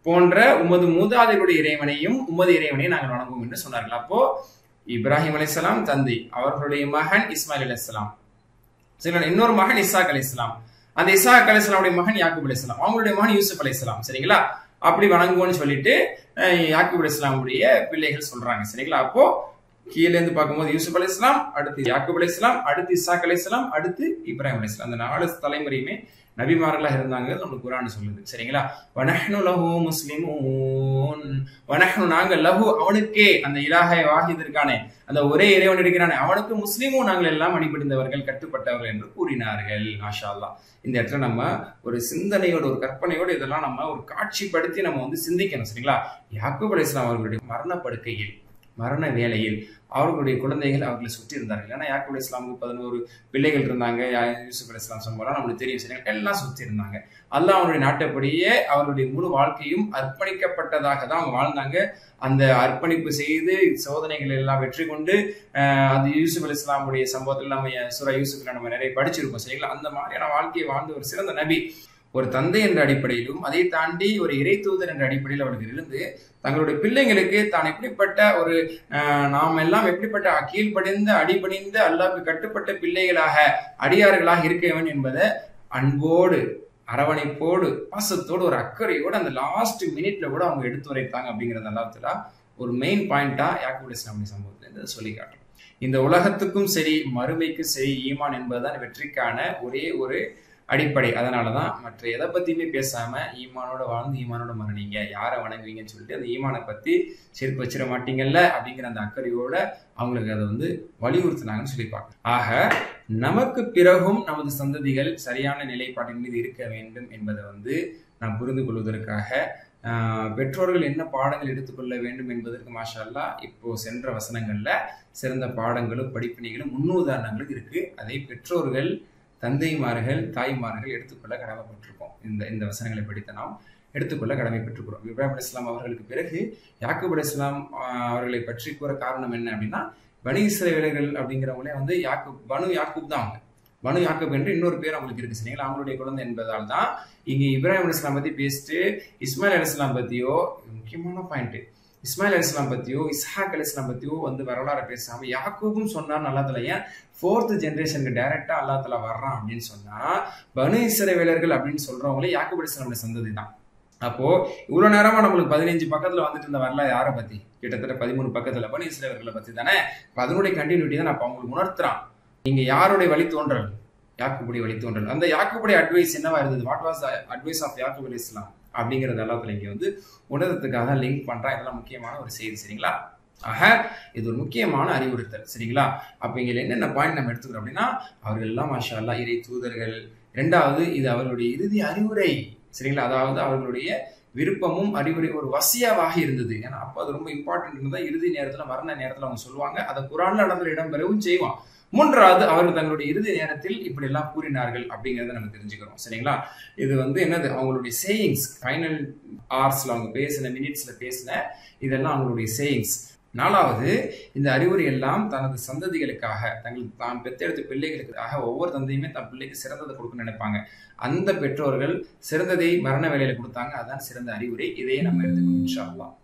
போன்ற உமது மூதாதைகளுடைய இறைவனையும் உமது இறைவனையும் நாங்கள் வணங்குவோம் என்று சொன்னார்கள் அப்போ இப்ராஹிம் அலைஹிஸ்ஸலாம் தந்தை அவர்களுடைய மகன் இஸ்மாயில் அலைஹிஸ்ஸலாம் சரிங்களா இன்னொரு மகன் இசாக் அலைஹிஸ்ஸலாம் அந்த இசாக் அலைஹிஸ்ஸலாமுடைய மகன் யாக்கூப் அலைஹிஸ்ஸலாம் அவங்களுடைய மகன் யூசுப் அலைஹிஸ்ஸலாம் சரிங்களா அப்படி வணங்குவோம்னு சொல்லிட்டு அஹ், யாக்கூப் அலைஹிஸ்ஸலாமுடைய பிள்ளைகள் சொல்றாங்க சரிங்களா அப்போ கீழே இருந்து பார்க்கும்போது யூசுப் அலைஹிஸ்ஸலாம் அடுத்து யாக்கூப் அலைஹிஸ்ஸலாம் அடுத்து இசாக் அலைஹிஸ்ஸலாம் அடுத்து இப்ராஹிம் அலைஹிஸ்ஸலாம் அந்த நாலு தலைமுறையுமே நபிமார்களாக இருந்தாங்க நம்மளுக்கு குரான் சொல்லுது சரிங்களா வனஹ்னு லஹு முஸ்லிமூன் வனஹ்னு நாங்கள் லஹு அவனுக்கே அந்த இலாஹை வாஹிதிற்கானே அந்த ஒரே இறைவன் இருக்கிறானே அவனுக்கு முஸ்லிமும் நாங்கள் எல்லாம் அடிபடிந்தவர்கள் கட்டுப்பட்டவர்கள் என்று கூறினார்கள் மாஷா அல்லாஹ் இந்த இடத்துல நம்ம ஒரு சிந்தனையோட ஒரு கற்பனையோடு இதெல்லாம் நம்ம ஒரு காட்சிப்படுத்தி நம்ம வந்து சிந்திக்கணும் சரிங்களா யாக்கூப் அலைஹிஸ்ஸலாம் அவர்களுடைய மரணப்படுக்கையில் மரண வேளையில் அவர்களுடைய குழந்தைகள் அவர்களை சுற்றி இருந்தார்கள் ஏன்னா யாக்கூப் இஸ்லாமுக்கு பதினோரு பிள்ளைகள் இருந்தாங்க யா- யூசுப் அலி இஸ்லாம் சம்பவம் நம்மளுக்கு தெரியும் சரிங்களா எல்லாம் சுற்றி இருந்தாங்க அல்லாஹ் அவருடைய நாட்டப்படியே அவருடைய முழு வாழ்க்கையும் அர்ப்பணிக்கப்பட்டதாக தான் அவங்க வாழ்ந்தாங்க அந்த அர்ப்பணிப்பு செய்து சோதனைகள் எல்லாம் வெற்றி கொண்டு ஆஹ், அது யூசுப் அலி இஸ்லாமுடைய சம்பவத்தில் நம்ம சுரா யூசுப்ல நம்ம நிறைய படிச்சிருக்கோம் சரிங்களா அந்த மாதிரியான வாழ்க்கையை வாழ்ந்த ஒரு சிறந்த நபி ஒரு தந்தை என்ற அடிப்படையிலும் அதை தாண்டி ஒரு இறை தூதர் என்ற அடிப்படையில் அவர்கள் இருந்து தங்களுடைய பிள்ளைங்களுக்கு தான் எப்படிப்பட்ட ஒரு ஆஹ், நாம் எல்லாம் எப்படிப்பட்ட கீழ்ப்படிந்த அடிபணிந்த அல்லாஹ்வுக்கு கட்டுப்பட்ட பிள்ளைகளாக அடியார்களாக இருக்க வேண்டும் என்பதை அன்போடு அரவணைப்போடு பாசத்தோடு ஒரு அக்கறையோடு அந்த லாஸ்ட் மினிட்ல கூட அவங்க எடுத்து உரைத்தாங்க அப்படிங்கிறது அல்லாத்துல ஒரு மெயின் பாயிண்டா யாக்கூப் இஸ்லாமிய சம்பவத்துல இருந்து சொல்லி காட்டும் இந்த உலகத்துக்கும் சரி மறுமைக்கும் சரி ஈமான் என்பதுதான் வெற்றிக்கான ஒரே ஒரு அடிப்படை அதனாலதான் மற்ற எதை பத்தியுமே பேசாம ஈமானோட வாழ்ந்து ஈமானோட மரணீங்க யாரை வணங்குவீங்கன்னு சொல்லிட்டு அந்த ஈமானை பத்தி செருப்பு வச்சிட மாட்டீங்கல்ல அப்படிங்கிற அந்த அக்கறையோட அவங்களுக்கு அதை வந்து வலியுறுத்தினாங்கன்னு சொல்லியிருப்பாங்க ஆக நமக்கு பிறகும் நமது சந்ததிகள் சரியான நிலைப்பாட்டின் மீது இருக்க வேண்டும் என்பதை வந்து நாம் புரிந்து கொள்வதற்காக ஆஹ், பெற்றோர்கள் என்ன பாடங்கள் எடுத்துக்கொள்ள வேண்டும் என்பதற்கு மாஷா அல்லாஹ் இப்போ சென்ற வசனங்கள்ல சிறந்த பாடங்களும் படிப்பினைகளும் முன்னுதாரணங்களும் இருக்கு அதை பெற்றோர்கள் தந்தைமார்கள் தாய்மார்கள் எடுத்துக்கொள்ள கடமைப்பட்டிருக்கோம் இந்த இந்த வசனங்களை படித்த நாம் எடுத்துக்கொள்ள கடமைப்பட்டிருக்கிறோம் இப்ராஹிம் அலி இஸ்லாம் அவர்களுக்கு பிறகு யாக்கூப் அலி இஸ்லாம் ஆஹ், அவர்களை பற்றி கூற காரணம் என்ன அப்படின்னா பனி இஸ்ரேலர்கள் அப்படிங்கிறவங்களே வந்து யாக்கூப் பனு யாக்கூப் தான் அவங்க பனு யாக்கூப் என்று இன்னொரு பேர் அவங்களுக்கு இருக்கு சரிங்களா அவங்களுடைய குழந்தை என்பதால் தான் இங்க இப்ராஹிம் அலி இஸ்லாம் பத்தி பேசிட்டு இஸ்மாயில் அலி இஸ்லாம் பத்தியோ முக்கியமான பாயிண்ட் இஸ்மாயில் அலி இஸ்லாம் பத்தியோ இஸ்ஹாக் அலி இஸ்லாம் பத்தியோ வந்து வரலாறு பேசாம யாக்கூபும் சொன்னார் நல்லா தல ஏன் ஃபோர்த் ஜென்ரேஷனுக்கு டைரக்டா அல்லா தலா வர்றான் அப்படின்னு சொன்னா பனு இஸ்ரவேலர்கள் அப்படின்னு சொல்றவங்களே யாக்கூப் அலி இஸ்லாமுடைய சந்ததி தான் அப்போ இவ்வளவு நேரமா நம்மளுக்கு பதினஞ்சு பக்கத்துல வந்துட்டு இருந்த வரலாறு யாரை பத்தி கிட்டத்தட்ட பதிமூணு பக்கத்துல பனு இஸ்ரவேலர்களை பத்தி தானே அப்ப அதனுடைய கண்டினியூட்டி தான் அப்ப அவங்களுக்கு உணர்த்துறான் நீங்க யாருடைய வழி தோன்றல் யாக்குபுடைய வழி தோன்றல் அந்த யாக்குபுடைய அட்வைஸ் என்னவா இருந்தது what was advice of Yakub அலி இஸ்லாம் அப்படிங்கிறது எல்லாத்துல இங்க வந்து உணர்றதுக்காக லிங்க் பண்றேன் இதெல்லாம் முக்கியமான ஒரு செய்தி சரிங்களா ஆக இது ஒரு முக்கியமான அறிவுறுத்தல் சரிங்களா அப்ப இங்க என்னென்ன பாயிண்ட் நம்ம எடுத்துக்கிறோம் அப்படின்னா அவர்கள் எல்லாம் மாஷா அல்லாஹ் இறை தூதர்கள் இரண்டாவது இது அவர்களுடைய இறுதி அறிவுரை சரிங்களா அதாவது அவர்களுடைய விருப்பமும் அறிவுரை ஒரு வசியாவாக இருந்தது ஏன்னா அப்போ அது ரொம்ப இம்பார்ட்டன்ட் தான் இறுதி நேரத்துல மரண நேரத்துல அவங்க சொல்லுவாங்க அதை குரான்ல இடத்துல இடம்பெறவும் செய்வான் மூன்றாவது அவர்கள் தங்களுடைய இறுதி நேரத்தில் இப்படி எல்லாம் கூறினார்கள் அப்படிங்கறத நம்ம தெரிஞ்சுக்கிறோம் சரிங்களா இது வந்து என்னது அவங்களுடைய சேயிங்ஸ் ஃபைனல் ஆர்ஸ்ல அவங்க பேசின மினிட்ஸ்ல பேசின இதெல்லாம் அவங்களுடைய சேயிங்ஸ் நாலாவது இந்த அறிவுரை எல்லாம் தனது சந்ததிகளுக்காக தங்கள் தான் பெத்தெடுத்த பிள்ளைகளுக்காக ஒவ்வொரு தந்தையுமே தன் பிள்ளைக்கு சிறந்ததை கொடுக்கணும்னு நினைப்பாங்க அந்த பெற்றோர்கள் சிறந்ததை மரண வேலையில கொடுத்தாங்க அதான் சிறந்த அறிவுரை இதையே நம்ம எடுத்துக்கணும் இன்ஷா அல்லாஹ்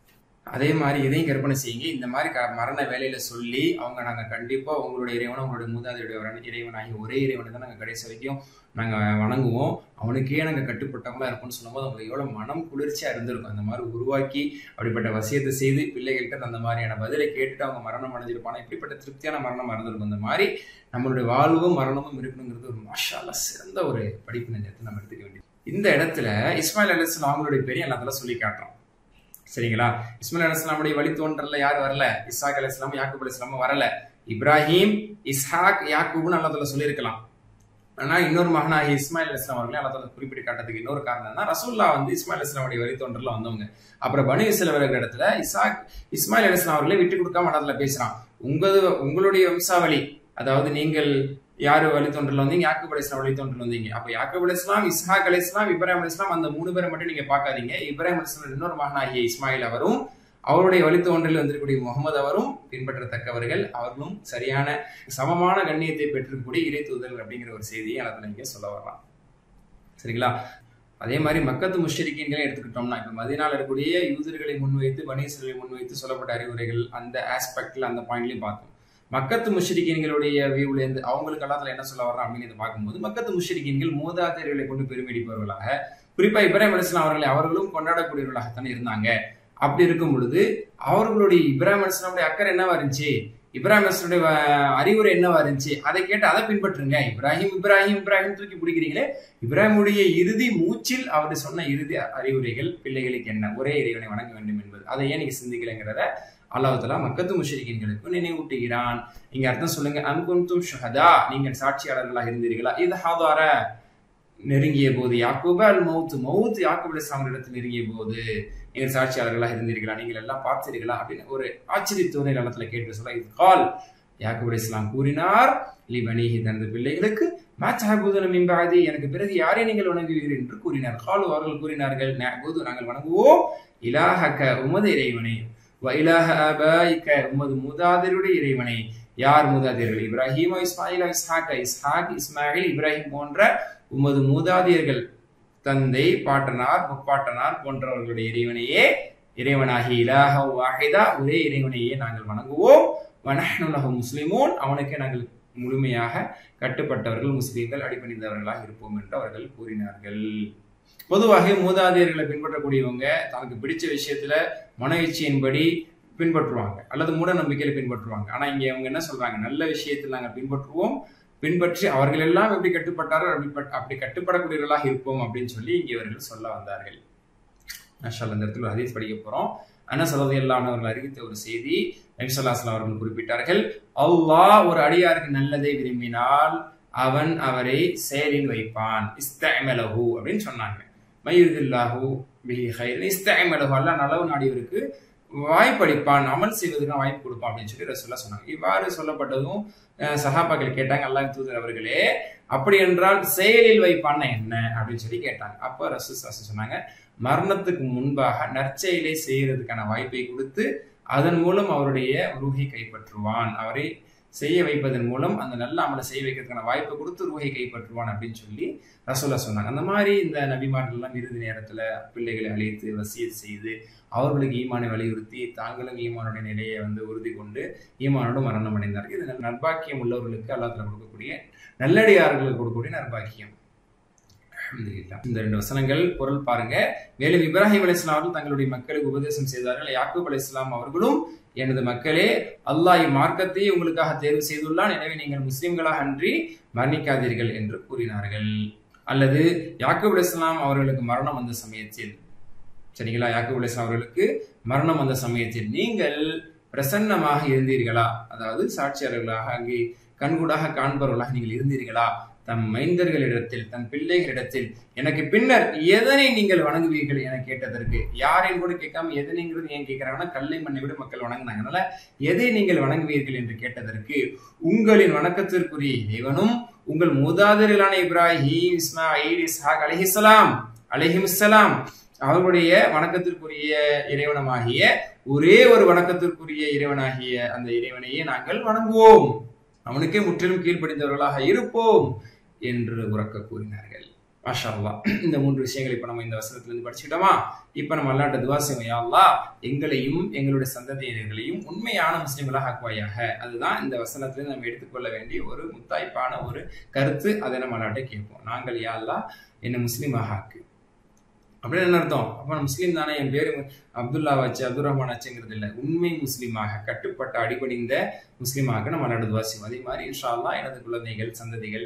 அதே மாதிரி இதையும் கற்பனை செய்யுங்க இந்த மாதிரி க- மரண வேலையில சொல்லி அவங்க நாங்க கண்டிப்பா உங்களுடைய இறைவன் உங்களுடைய மூதாதையுடைய இறைவனாகி ஒரே இறைவனை தான் நாங்க கடைசி வரைக்கும் நாங்க வணங்குவோம் அவனுக்கே நாங்க கட்டுப்பட்டவங்களா இருப்போம்னு சொல்லும்போது அவங்களுக்கு எவ்வளவு மனம் குளிர்ச்சியா இருந்திருக்கும் அந்த மாதிரி உருவாக்கி அப்படிப்பட்ட வசியத்தை செய்து பிள்ளைகள்கிட்ட அந்த மாதிரியான பதிலை கேட்டுட்டு அவங்க மரணம் அடைஞ்சிருப்பாங்க இப்படிப்பட்ட திருப்தியான மரணம் இருந்திருக்கும் இந்த மாதிரி நம்மளுடைய வாழ்வும் மரணமும் இருக்கணுங்கிறது ஒரு மாஷால சிறந்த ஒரு படிப்பு நேரத்தை நம்ம எடுத்துக்க வேண்டியது இந்த இடத்துல இஸ்மாயில் அலிஸ்லாம் அவங்களுடைய பெரிய எல்லாத்தெல்லாம் சொல்லி காட்டுறோம் சரிங்களா இஸ்மாயில் அலிஸ்லாமுடைய வழி தோன்றல யார் வரல இஸ்ஹாக் அலிஸ்லாம் யாக்கூப் அலிஸ்லாமும் வரல இப்ராஹிம் இஸ்ஹாக் யாக்கூப்னு அல்லதுல சொல்லியிருக்கலாம் ஆனா இன்னொரு மகனாகி இஸ்மாயில் இஸ்லாம் அவர்களே அல்லதுல குறிப்பிட்டு காட்டுறதுக்கு இன்னொரு காரணம் என்ன ரசூல்லா வந்து இஸ்மாயில் இஸ்லாமுடைய வழி தோன்றல வந்தவங்க அப்புறம் பனு இஸ்லாமியர்கள் இடத்துல இசாக் இஸ்மாயில் அலிஸ்லாம் அவர்களே விட்டு கொடுக்காம அல்லதுல பேசுறான் உங்களது உங்களுடைய வம்சாவளி அதாவது நீங்கள் யாரு வழி தோன்றல் வந்தீங்க யாக்கூப் அலி இஸ்லாம் வழி தோன்றல் வந்தீங்க அப்ப யாக்கூப் அலி இஸ்லாம் இஸ்ஹாக் அலி இஸ்லாம் இப்ராஹிம் அலி இஸ்லாம் அந்த மூணு பேரை மட்டும் நீங்க பார்க்காதீங்க இப்ராஹிம் அலி இஸ்லாம் இன்னொரு மகனாகிய இஸ்மாயில் அவரும் அவருடைய வழித்தோன்றலில் வந்திருக்கக்கூடிய முகமது அவரும் பின்பற்றத்தக்கவர்கள் அவர்களும் சரியான சமமான கண்ணியத்தை பெற்றிருக்கக்கூடிய இறை தூதர்கள் அப்படிங்கிற ஒரு செய்தியை அதில் இங்கே சொல்ல வரலாம் சரிங்களா அதே மாதிரி மக்கத்து முஷரிக்கீன்களை எடுத்துக்கிட்டோம்னா இப்ப மதினால இருக்கக்கூடிய யூதர்களை முன்வைத்து பனீசர்களை முன்வைத்து சொல்லப்பட்ட அறிவுரைகள் அந்த ஆஸ்பெக்ட்ல அந்த பாயிண்ட்லயும் பார்த்தோம் மக்கத்து முஷரிக்கீன்களுடைய வியூல இருந்து அவங்களுக்கு எல்லாத்துல என்ன சொல்ல வர்றோம் அப்படின்னு பார்க்கும்போது மக்கத்து முஷரிக்கீன்கள் மூதாதையர்களை கொண்டு பெருமைடிப்பவர்களாக குறிப்பா இப்ராஹிம் அலிஸ்லாம் அவர்களை அவர்களும் கொண்டாடக்கூடியவர்களாகத்தானே இருந்தாங்க அப்படி இருக்கும் பொழுது அவர்களுடைய இப்ராஹிம் அலிஸ்லாமுடைய அக்கறை என்னவா இருந்துச்சு இப்ராஹிம் அலிஸ்லாமுடைய அறிவுரை என்னவா இருந்துச்சு அதை கேட்டு அதை பின்பற்றுங்க இப்ராஹிம் இப்ராஹிம் இப்ராஹிம் தூக்கி பிடிக்கிறீங்களே இப்ராஹிமுடைய இறுதி மூச்சில் அவர் சொன்ன இறுதி அறிவுரைகள் பிள்ளைகளுக்கு என்ன ஒரே இறைவனை வணங்க வேண்டும் என்பது அதை ஏன் நீங்க சிந்திக்கலைங்கிறத அல்லாஹலா மக்கத்து முஷரிக்கின்களுக்கு நினைவூட்டுகிறான் இங்க அர்த்தம் சொல்லுங்க அன்குந்தும் ஷஹதா நீங்கள் சாட்சியாளர்களாக இருந்தீர்களா இது ஹாதார நெருங்கிய போது யாக்கூப அல் மவுத் மவுத் யாக்கூப் அலிஸ்லாம் இடத்தில் நெருங்கிய போது நீங்கள் சாட்சியாளர்களாக இருந்தீர்களா நீங்கள் எல்லாம் பார்த்தீர்களா அப்படின்னு ஒரு ஆச்சரியத்தோரை காலத்துல கேட்டு சொல்ல இது கால் யாக்கூப் இஸ்லாம் கூறினார் லிபனிஹி தனது பிள்ளைகளுக்கு மாச்சாபூதன மிம்பாதி எனக்கு பிறகு யாரை நீங்கள் வணங்குவீர்கள் என்று கூறினார் காலு அவர்கள் கூறினார்கள் நாகூது நாங்கள் வணங்குவோம் இலாஹக உமது இறைவனை வ இலாஹ அபாயிக்க உமது மூதாதையருடைய இறைவனை யார் மூதாதையர்கள் இப்ராஹிம் இஸ்மாயில் இஸ்ஹாக் இஸ்ஹாக் இஸ்மாயில் இப்ராஹிம் போன்ற உமது மூதாதையர்கள் தந்தை பாட்டனார் முப்பாட்டனார் போன்றவர்களுடைய இறைவனையே இறைவனாகி இலாஹ வாஹிதா ஒரே இறைவனையே நாங்கள் வணங்குவோம் வனஹனுலக முஸ்லிமோன் அவனுக்கு நாங்கள் முழுமையாக கட்டுப்பட்டவர்கள் முஸ்லீம்கள் அடிபணிந்தவர்களாக இருப்போம் என்று அவர்கள் கூறினார்கள் பொதுவாக மூதாதையர்களை பின்பற்றக்கூடியவங்க தனக்கு பிடிச்ச விஷயத்துல மன இச்சையின்படி பின்பற்றுவாங்க அல்லது மூட நம்பிக்கையில பின்பற்றுவாங்க ஆனா இங்க அவங்க என்ன சொல்றாங்க நல்ல விஷயத்தில் நாங்கள் பின்பற்றுவோம் பின்பற்றி அவர்கள் எல்லாம் எப்படி கட்டுப்பட்டாரோ அப்படி அப்படி கட்டுப்படக்கூடியவர்களாக இருப்போம் அப்படின்னு சொல்லி இங்கே இவர்கள் சொல்ல வந்தார்கள் நஷால் அந்த இடத்துல ஹதீஸ் படிக்க போறோம் அனசலது அவர்கள் அறிவித்த ஒரு செய்தி நபிசல்லாஸ்லாம் அவர்கள் குறிப்பிட்டார்கள் அல்லாஹ் ஒரு அடியாருக்கு நல்லதை விரும்பினால் அவன் அவரை செயலில் வைப்பான் இஸ்தமலஹு அப்படின்னு சொன்னாங்க மயூதில்லாஹு பிஹி ஹைர் இஸ்தமலஹு அல்ல நலவு நாடியவருக்கு வாய்ப்பளிப்பான் அமல் செய்வதற்கு வாய்ப்பு கொடுப்பான் அப்படின்னு சொல்லி ரசூல்லா சொன்னாங்க இவ்வாறு சொல்லப்பட்டதும் சஹாபாக்கள் கேட்டாங்க அல்லாஹ் தூதர் அவர்களே அப்படி என்றால் செயலில் வைப்பான் என்ன அப்படின்னு சொல்லி கேட்டாங்க அப்போ ரசூ சொன்னாங்க மரணத்துக்கு முன்பாக நற்செயலை செய்யறதுக்கான வாய்ப்பை கொடுத்து அதன் மூலம் அவருடைய ரூஹை கைப்பற்றுவான் அவரை செய்ய வைப்பதன் மூலம் அந்த நல்ல அமலை செய்ய வைக்கிறதுக்கான வாய்ப்பை கொடுத்து ரூஹை கைப்பற்றுவான் அப்படின்னு சொல்லி ரசோல்லா சொன்னாங்க அந்த மாதிரி இந்த நபிமார்கள்லாம் இறுதி நேரத்துல பிள்ளைகளை அழைத்து வசியத் செய்து அவர்களுக்கு ஈமானை வலியுறுத்தி தாங்களும் ஈமானுடைய நிலையை வந்து உறுதி கொண்டு ஈமானோடு மரணம் அடைந்தார்கள் இது நர்பாக்கியம் உள்ளவர்களுக்கு அல்லாத்துல கொடுக்கக்கூடிய நல்லடியார்களுக்கு கொடுக்கக்கூடிய நர்பாக்கியம் இந்த ரெண்டு வசனங்கள் பொருள் பாருங்க மேலும் இப்ராஹிம் அலி இஸ்லாம் தங்களுடைய மக்களுக்கு உபதேசம் செய்தார்கள் யாக்கூப் அலி இஸ்லாம் அவர்களும் எனது மக்களே அல்லாஹ் மார்க்கத்தை உங்களுக்காக தேர்வு செய்துள்ளான் எனவே நீங்கள் முஸ்லிம்களாக அன்றி மரணிக்காதீர்கள் என்று கூறினார்கள் அல்லது யாக்கூப் அலி இஸ்லாம் அவர்களுக்கு மரணம் வந்த சமயத்தில் சரிங்களா யாக்கூப் அலி இஸ்லாம் அவர்களுக்கு மரணம் வந்த சமயத்தில் நீங்கள் பிரசன்னமாக இருந்தீர்களா அதாவது சாட்சியாளர்களாக அங்கே கண்கூடாக காண்பவர்களாக நீங்கள் இருந்தீர்களா தம் மைந்தர்களிடத்தில் தம் பிள்ளைகளிடத்தில் எனக்கு பின்னர் எதனை நீங்கள் வணங்குவீர்கள் என கேட்டதற்கு யாரையும் கூட கேட்காம எதனைங்கிறது ஏன் கேட்கிறாங்கன்னா கல்லை மண்ணை விட மக்கள் வணங்கினாங்க அதனால எதை நீங்கள் வணங்குவீர்கள் என்று கேட்டதற்கு உங்களின் வணக்கத்திற்குரிய இறைவனும் உங்கள் மூதாதர்களான இப்ராஹிம் இஸ்மாயில் இஸ்ஹாக் அலிஹிஸ்லாம் அலிஹிம்சலாம் அவர்களுடைய வணக்கத்திற்குரிய இறைவனமாகிய ஒரே ஒரு வணக்கத்திற்குரிய இறைவனாகிய அந்த இறைவனையே நாங்கள் வணங்குவோம் அவனுக்கே முற்றிலும் கீழ்ப்படிந்தவர்களாக இருப்போம் என்று உறக்க கூறினார்கள் மாஷா இந்த மூன்று விஷயங்கள் இப்ப நம்ம இந்த வசனத்துல இருந்து படிச்சுக்கிட்டோமா இப்ப நம்ம அல்லாட்ட துவா செய்வையா எங்களையும் எங்களுடைய சந்ததியினர்களையும் உண்மையான முஸ்லிம்களாக ஆக்குவாயாக அதுதான் இந்த வசனத்துல நம்ம எடுத்துக்கொள்ள வேண்டிய ஒரு முத்தாய்ப்பான ஒரு கருத்து அதை நம்ம அல்லாட்ட கேட்போம் நாங்கள் யாழ்லா என்ன முஸ்லீமாக ஆக்கு அப்படின்னு என்ன அர்த்தம் அப்ப நான் முஸ்லீம் தானே என் பேரு அப்துல்லா வச்சு அப்துல் ரஹ்மான் ஆச்சுங்கிறது இல்லை உண்மை முஸ்லீமாக கட்டுப்பட்ட அடிபடிந்த முஸ்லீமாக நம்ம நடந்துவா செய்வோம் அதே மாதிரி இன்ஷால்லா எனது குழந்தைகள் சந்ததிகள்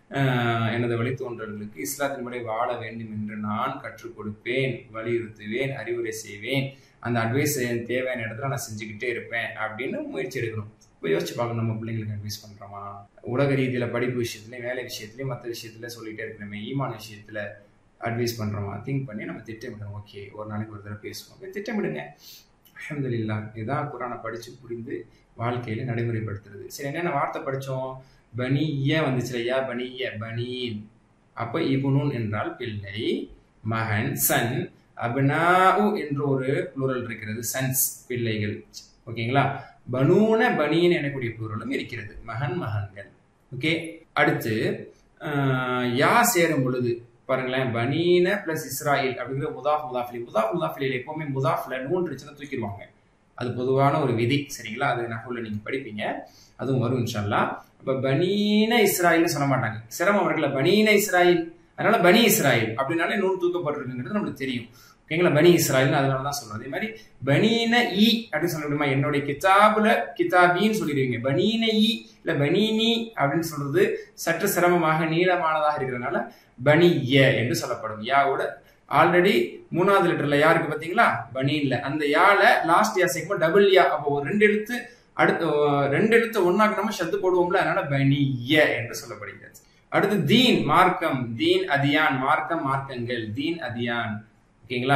எனது வழித்தோன்றல்களுக்கு இஸ்லாத்தின்படி வாழ வேண்டும் என்று நான் கற்றுக் கொடுப்பேன் வலியுறுத்துவேன் அறிவுரை செய்வேன் அந்த அட்வைஸ் தேவையான இடத்துல நான் செஞ்சுக்கிட்டே இருப்பேன் அப்படின்னு முயற்சி எடுக்கணும் இப்போ யோசிச்சு பார்க்கணும் நம்ம பிள்ளைங்களுக்கு அட்வைஸ் பண்றோமா உலக ரீதியில படிப்பு விஷயத்துலயும் வேலை விஷயத்துலயும் மற்ற விஷயத்துல சொல்லிட்டே இருக்கணுமே ஈமான விஷயத்துல அட்வைஸ் பண்ணுறோமா திங்க் பண்ணி நம்ம திட்டமிடணும் ஓகே ஒரு நாளைக்கு ஒரு தடவை பேசுவோம் திட்டமிடுங்க அஹமதுல்லா இதான் குரானை படித்து புரிந்து வாழ்க்கையில நடைமுறைப்படுத்துறது சரி என்னென்ன வார்த்தை படித்தோம் பனிய வந்துச்சு இல்லையா பனிய பனீன் அப்போ இபுனூன் என்றால் பிள்ளை மகன் சன் அபினாவு என்ற ஒரு ப்ளூரல் இருக்கிறது சன்ஸ் பிள்ளைகள் ஓகேங்களா பனூன பனியன் எனக்கூடிய ப்ளூரலும் இருக்கிறது மகன் மகன்கள் ஓகே அடுத்து யா சேரும் பொழுது பாருங்களேன் பனீன பிளஸ் இஸ்ராயில் அப்படிங்கிற முதாஃப் முதாஃபிலி முதாஃப் முதாஃபிலியில் எப்பவுமே முதாஃப்ல நூன் இருந்துச்சுன்னா தூக்கிடுவாங்க அது பொதுவான ஒரு விதி சரிங்களா அது நகுல நீங்க படிப்பீங்க அதுவும் வரும் இன்ஷால்லா அப்ப பனீன இஸ்ராயில்னு சொல்ல மாட்டாங்க சிரமம் இருக்குல்ல பனீன இஸ்ராயில் அதனால பனி இஸ்ராயில் அப்படின்னாலே நூல் தூக்கப்பட்டிருக்குங்கிறது நம்மளுக்கு தெரியும் ஓகேங்களா பனி இஸ்ராயில் அதனால தான் சொல்றோம் அதே மாதிரி பனீன இ அப்படின்னு சொல்ல முடியுமா என்னுடைய கிதாபுல கிதாபின்னு சொல்லிடுவீங்க பனீன இ இல்ல பனீனி அப்படின்னு சொல்றது சற்று சிரமமாக நீளமானதாக இருக்கிறதுனால பனிய என்று சொல்லப்படும் யாவோட ஆல்ரெடி மூணாவது லெட்டர்ல யாருக்கு பாத்தீங்களா பனீன்ல அந்த யால லாஸ்ட் யா சேர்க்கும் டபுள் யா அப்போ ஒரு ரெண்டு எழுத்து அடுத்து ரெண்டு எழுத்து ஒன்னாக்கு நம்ம சத்து போடுவோம்ல அதனால பனிய என்று சொல்லப்படுகிறது அடுத்து தீன் மார்க்கம் தீன் அதியான் மார்க்கம் மார்க்கங்கள் தீன் அதியான் ஓகேங்களா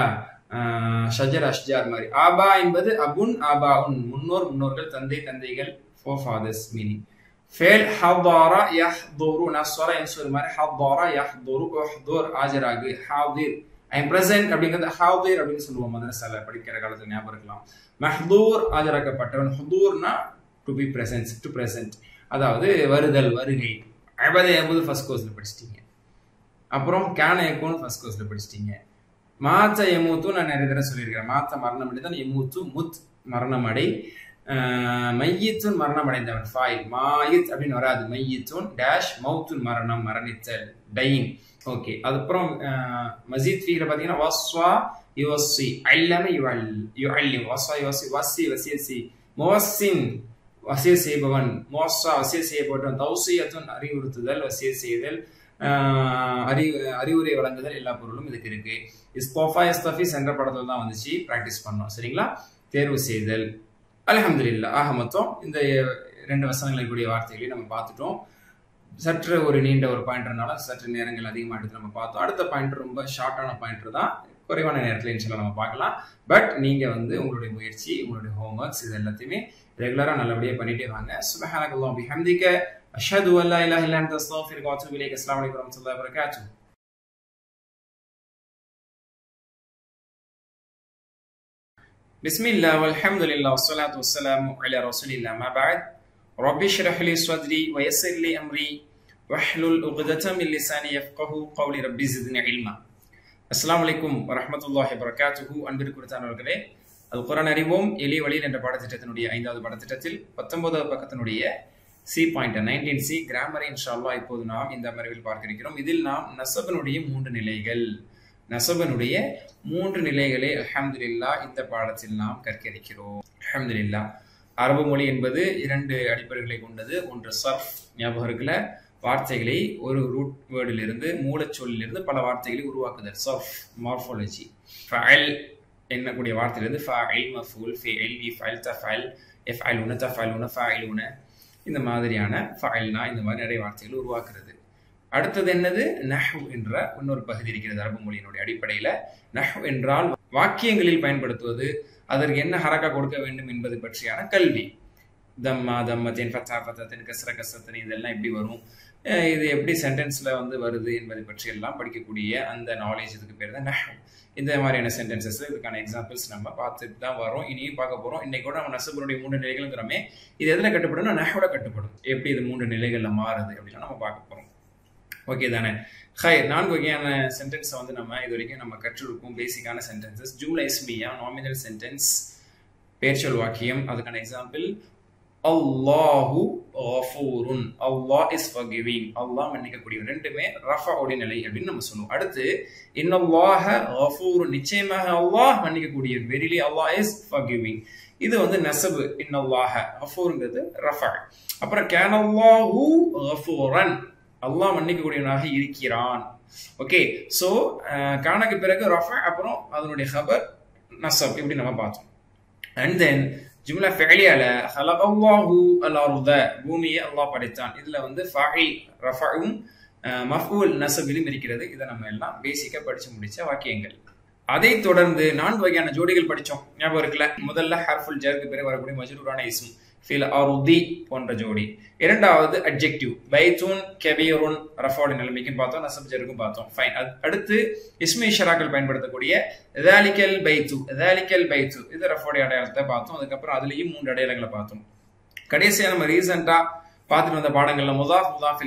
ஷஜர் அஷ்ஜார் மாதிரி ஆபா என்பது அபுன் ஆபா உன் முன்னோர் முன்னோர்கள் தந்தை தந்தைகள் ஃபோர் ஃபாதர்ஸ் மீனிங் ஃபேல் ஹதாரா யஹ்துரு நஸ்வரா என்சுவர் மாதிரி ஹதாரா யஹ்துரு உஹ்துர் ஆஜராகு ஹாதிர் ஐ எம் பிரசன்ட் அப்படிங்கிறது ஹாதிர் அப்படின்னு சொல்லுவோம் மதரசால படிக்கிற காலத்துல ஞாபகம் இருக்கலாம் மஹ்தூர் ஆஜராக்கப்பட்டவன் ஹுதூர்னா to be present to present அதாவது வருதல் வருகை அபத எபது ஃபர்ஸ்ட் கோர்ஸ்ல படிச்சிட்டீங்க அப்புறம் கேன எக்கோன்னு ஃபர்ஸ்ட் கோர்ஸ்ல படிச்சிட்டீங்க மாத்த எமூத்து நான் நிறைய தடவை சொல்லியிருக்கிறேன் மாத்த மரணம் அடைந்தான் எமூத்து முத் மரணம் அடை மையத்துன் மரணம் அடைந்தவன் ஃபாயில் மாயித் அப்படின்னு வராது மையத்துன் டேஷ் மவுத்துன் மரணம் மரணித்தல் டையிங் ஓகே அதுக்கப்புறம் மசீத் ஃபீல பார்த்தீங்கன்னா வஸ்வா யுவஸ்ஸி அல்லம யுவல் யுஅல்லிம் வஸ்வா யுவஸ்ஸி வஸ்ஸி வசியசி முவஸ்ஸின் வசிய செய்பவன் மோசா வசிய செய்யப்பட்டவன் தௌசியத்துன் அறிவுறுத்துதல் வசிய செய்தல் அறி அறிவுரை வழங்குதல் எல்லா பொருளும் இதுக்கு இருக்கு இஸ்தோஃபா இஸ்தஃபி சென்ற படத்துல தான் வந்துச்சு ப்ராக்டிஸ் பண்ணோம் சரிங்களா தேர்வு செய்தல் அலமதுல்லா ஆக மொத்தம் இந்த ரெண்டு வசனங்களை கூடிய வார்த்தைகளையும் நம்ம பார்த்துட்டோம் சற்று ஒரு நீண்ட ஒரு பாயிண்டர்னால சற்று நேரங்கள் அதிகமாக எடுத்து நம்ம பார்த்தோம் அடுத்த பாயிண்ட் ரொம்ப ஷார்ட்டான பாயிண்டர் தான் குறைவான நேரத்தில் இன்ஷால்லா நம்ம பார்க்கலாம் பட் நீங்கள் வந்து உங்களுடைய முயற்சி உங்களுடைய ஹோம்ஒர்க்ஸ் இது எல்லாத்தையுமே ரெகுலராக நல்லபடியாக பண்ணிட்டே வாங்க சுபஹானக்கல்லாஹ் பிஹம்திக அஷ்ஹது அல்லா இலாஹ இல்லா அன்த அஸ்தக்ஃபிருக வ அத்தூபு இலைக் அஸ்ஸலாமு அலைக்கும் வரஹ்மத்துல்லாஹி வபரகாத்துஹு بسم الله والحمد لله والصلاة والسلام على رسول الله ما بعد رب اشرح لي صدري ويسر لي أمري واحلل عقدة من لساني يفقه قولي ربي زدني علما அஸ்லாம் வலைக்கும் வரமத்துல்லாஹி வரகாத்துஹு அன்பிற்குறித்தானவர்களே அது குரான் அறிவோம் எளிய வழியில் என்ற பாடத்திட்டத்தினுடைய ஐந்தாவது பாடத்திட்டத்தில் பத்தொன்பதாவது பக்கத்தினுடைய சி பாயிண்ட் நைன்டீன் சி கிராமரை இன்ஷால்லா இப்போது நாம் இந்த அமர்வில் பார்க்க இருக்கிறோம் இதில் நாம் நசபனுடைய மூன்று நிலைகள் நசபனுடைய மூன்று நிலைகளை அஹமதுல்லா இந்த பாடத்தில் நாம் கற்க இருக்கிறோம் அஹமதுல்லா அரபு மொழி என்பது இரண்டு அடிப்படைகளை கொண்டது ஒன்று சர்ஃப் ஞாபகம் இருக்குல்ல வார்த்தைகளை ஒரு ரூட் வேர்டிலிருந்து மூலச்சொல்லிலிருந்து பல வார்த்தைகளை உருவாக்குதல் சர்ஃப் மார்ஃபாலஜி ஃபயல் என்னக்கூடிய வார்த்தையிலிருந்து ஃபைல் மஃபூல் ஃபெயில் இஃபைல் தஃபைல் எஃப்ஐல் உன தஃபைல் உன ஃபைல் உன இந்த மாதிரியான ஃபைல்னா இந்த மாதிரி நிறைய வார்த்தைகள் உருவாக்குறது அடுத்தது என்னது நஹ் என்ற இன்னொரு பகுதி இருக்கிறது அரபு மொழியினுடைய அடிப்படையில் நஹ் என்றால் வாக்கியங்களில் பயன்படுத்துவது அதற்கு என்ன ஹரக்கா கொடுக்க வேண்டும் என்பது பற்றியான கல்வி தம்மா தம்மத்தின் ஃபத்தா ஃபத்தத்தின் கசர கசத்தின் இதெல்லாம் எப்படி வரும் இது எப்படி சென்டென்ஸ்ல வந்து வருது என்பதை பற்றி எல்லாம் படிக்கக்கூடிய அந்த நாலேஜ் இதுக்கு பேர் தான் நஹ் இந்த மாதிரியான சென்டென்சஸ் இதுக்கான எக்ஸாம்பிள்ஸ் நம்ம பார்த்துட்டு தான் வரோம் இனியும் பார்க்க போறோம் இன்னைக்கு கூட நம்ம நசபருடைய மூன்று நிலைகள்ங்கிறோமே இது எதில் கட்டுப்படும் நஹோட கட்டுப்படும் எப்படி இது மூன்று நிலைகள்ல மாறுது அப்படின்னு நம்ம பார்க்க போறோம் ஓகே தானே ஹை நான்கு வகையான சென்டென்ஸை வந்து நம்ம இது வரைக்கும் நம்ம கற்றிருக்கோம் பேசிக்கான சென்டென்சஸ் ஜூம்ல இஸ்மியா நாமினல் சென்டென்ஸ் பேர்ச்சொல் வாக்கியம் அதுக்கான எக்ஸாம்பிள் அல்லாஹு கஃபூருன் அல்லாஹ் இஸ் ஃபர்கிவிங் அல்லாஹ் மன்னிக்கக்கூடியவன் ரெண்டுமே ரஃபாவுடைய நிலை அப்படின்னு நம்ம சொல்லுவோம் அடுத்து இன்னல்லாஹ கஃபூருன் நிச்சயமாக அல்லாஹ் மன்னிக்கக்கூடியவன் வெரிலி அல்லாஹ் இஸ் ஃபர்கிவிங் இது வந்து நசபு இன்னல்லாஹ கஃபூருங்கிறது ரஃபா அப்புறம் கேன் அல்லாஹு கஃபூரன் அல்லாஹ் மன்னிக்கக்கூடியவனாக இருக்கிறான் ஓகே ஸோ கானக்கு பிறகு ரஃபா அப்புறம் அதனுடைய ஹபர் நசப் இப்படி நம்ம பார்த்தோம் அண்ட் தென் ஜும்லா ஃபெலியால ஹலகல்லாஹு அல் அருத பூமியை அல்லாஹ் படைத்தான் இதுல வந்து ஃபாயில் ரஃபவும் மஃபூல் நசபிலும் இருக்கிறது இதை நம்ம எல்லாம் பேசிக்கா படிச்சு முடிச்ச வாக்கியங்கள் அதை தொடர்ந்து நான்கு வகையான ஜோடிகள் படிச்சோம் ஞாபகம் இருக்குல்ல முதல்ல ஹர்ஃபுல் ஜருக்கு பிறகு வரக்கூடிய மஜ்ரூரான இஸ்ம் ஃபில் அருதி போன்ற ஜோடி இரண்டாவது அப்ஜெக்டிவ் பைத்தூன் கெபியருன் ரஃபாவுடைய நிலைமைக்கும் பார்த்தோம் நசப் ஜருக்கும் பார்த்தோம் ஃபைன் அடுத்து இஸ்மி ஷராக்கள் பயன்படுத்தக்கூடிய எதாலிக்கல் பைத்து எதாலிக்கல் பைத்து இது ரஃபாவுடைய அடையாளத்தை பார்த்தோம் அதுக்கப்புறம் அதுலேயும் மூன்று அடையாளங்களை பார்த்தோம் கடைசியாக நம்ம ரீசெண்டாக பார்த்துட்டு வந்த பாடங்கள்ல முதாஃப் முதாஃபிலி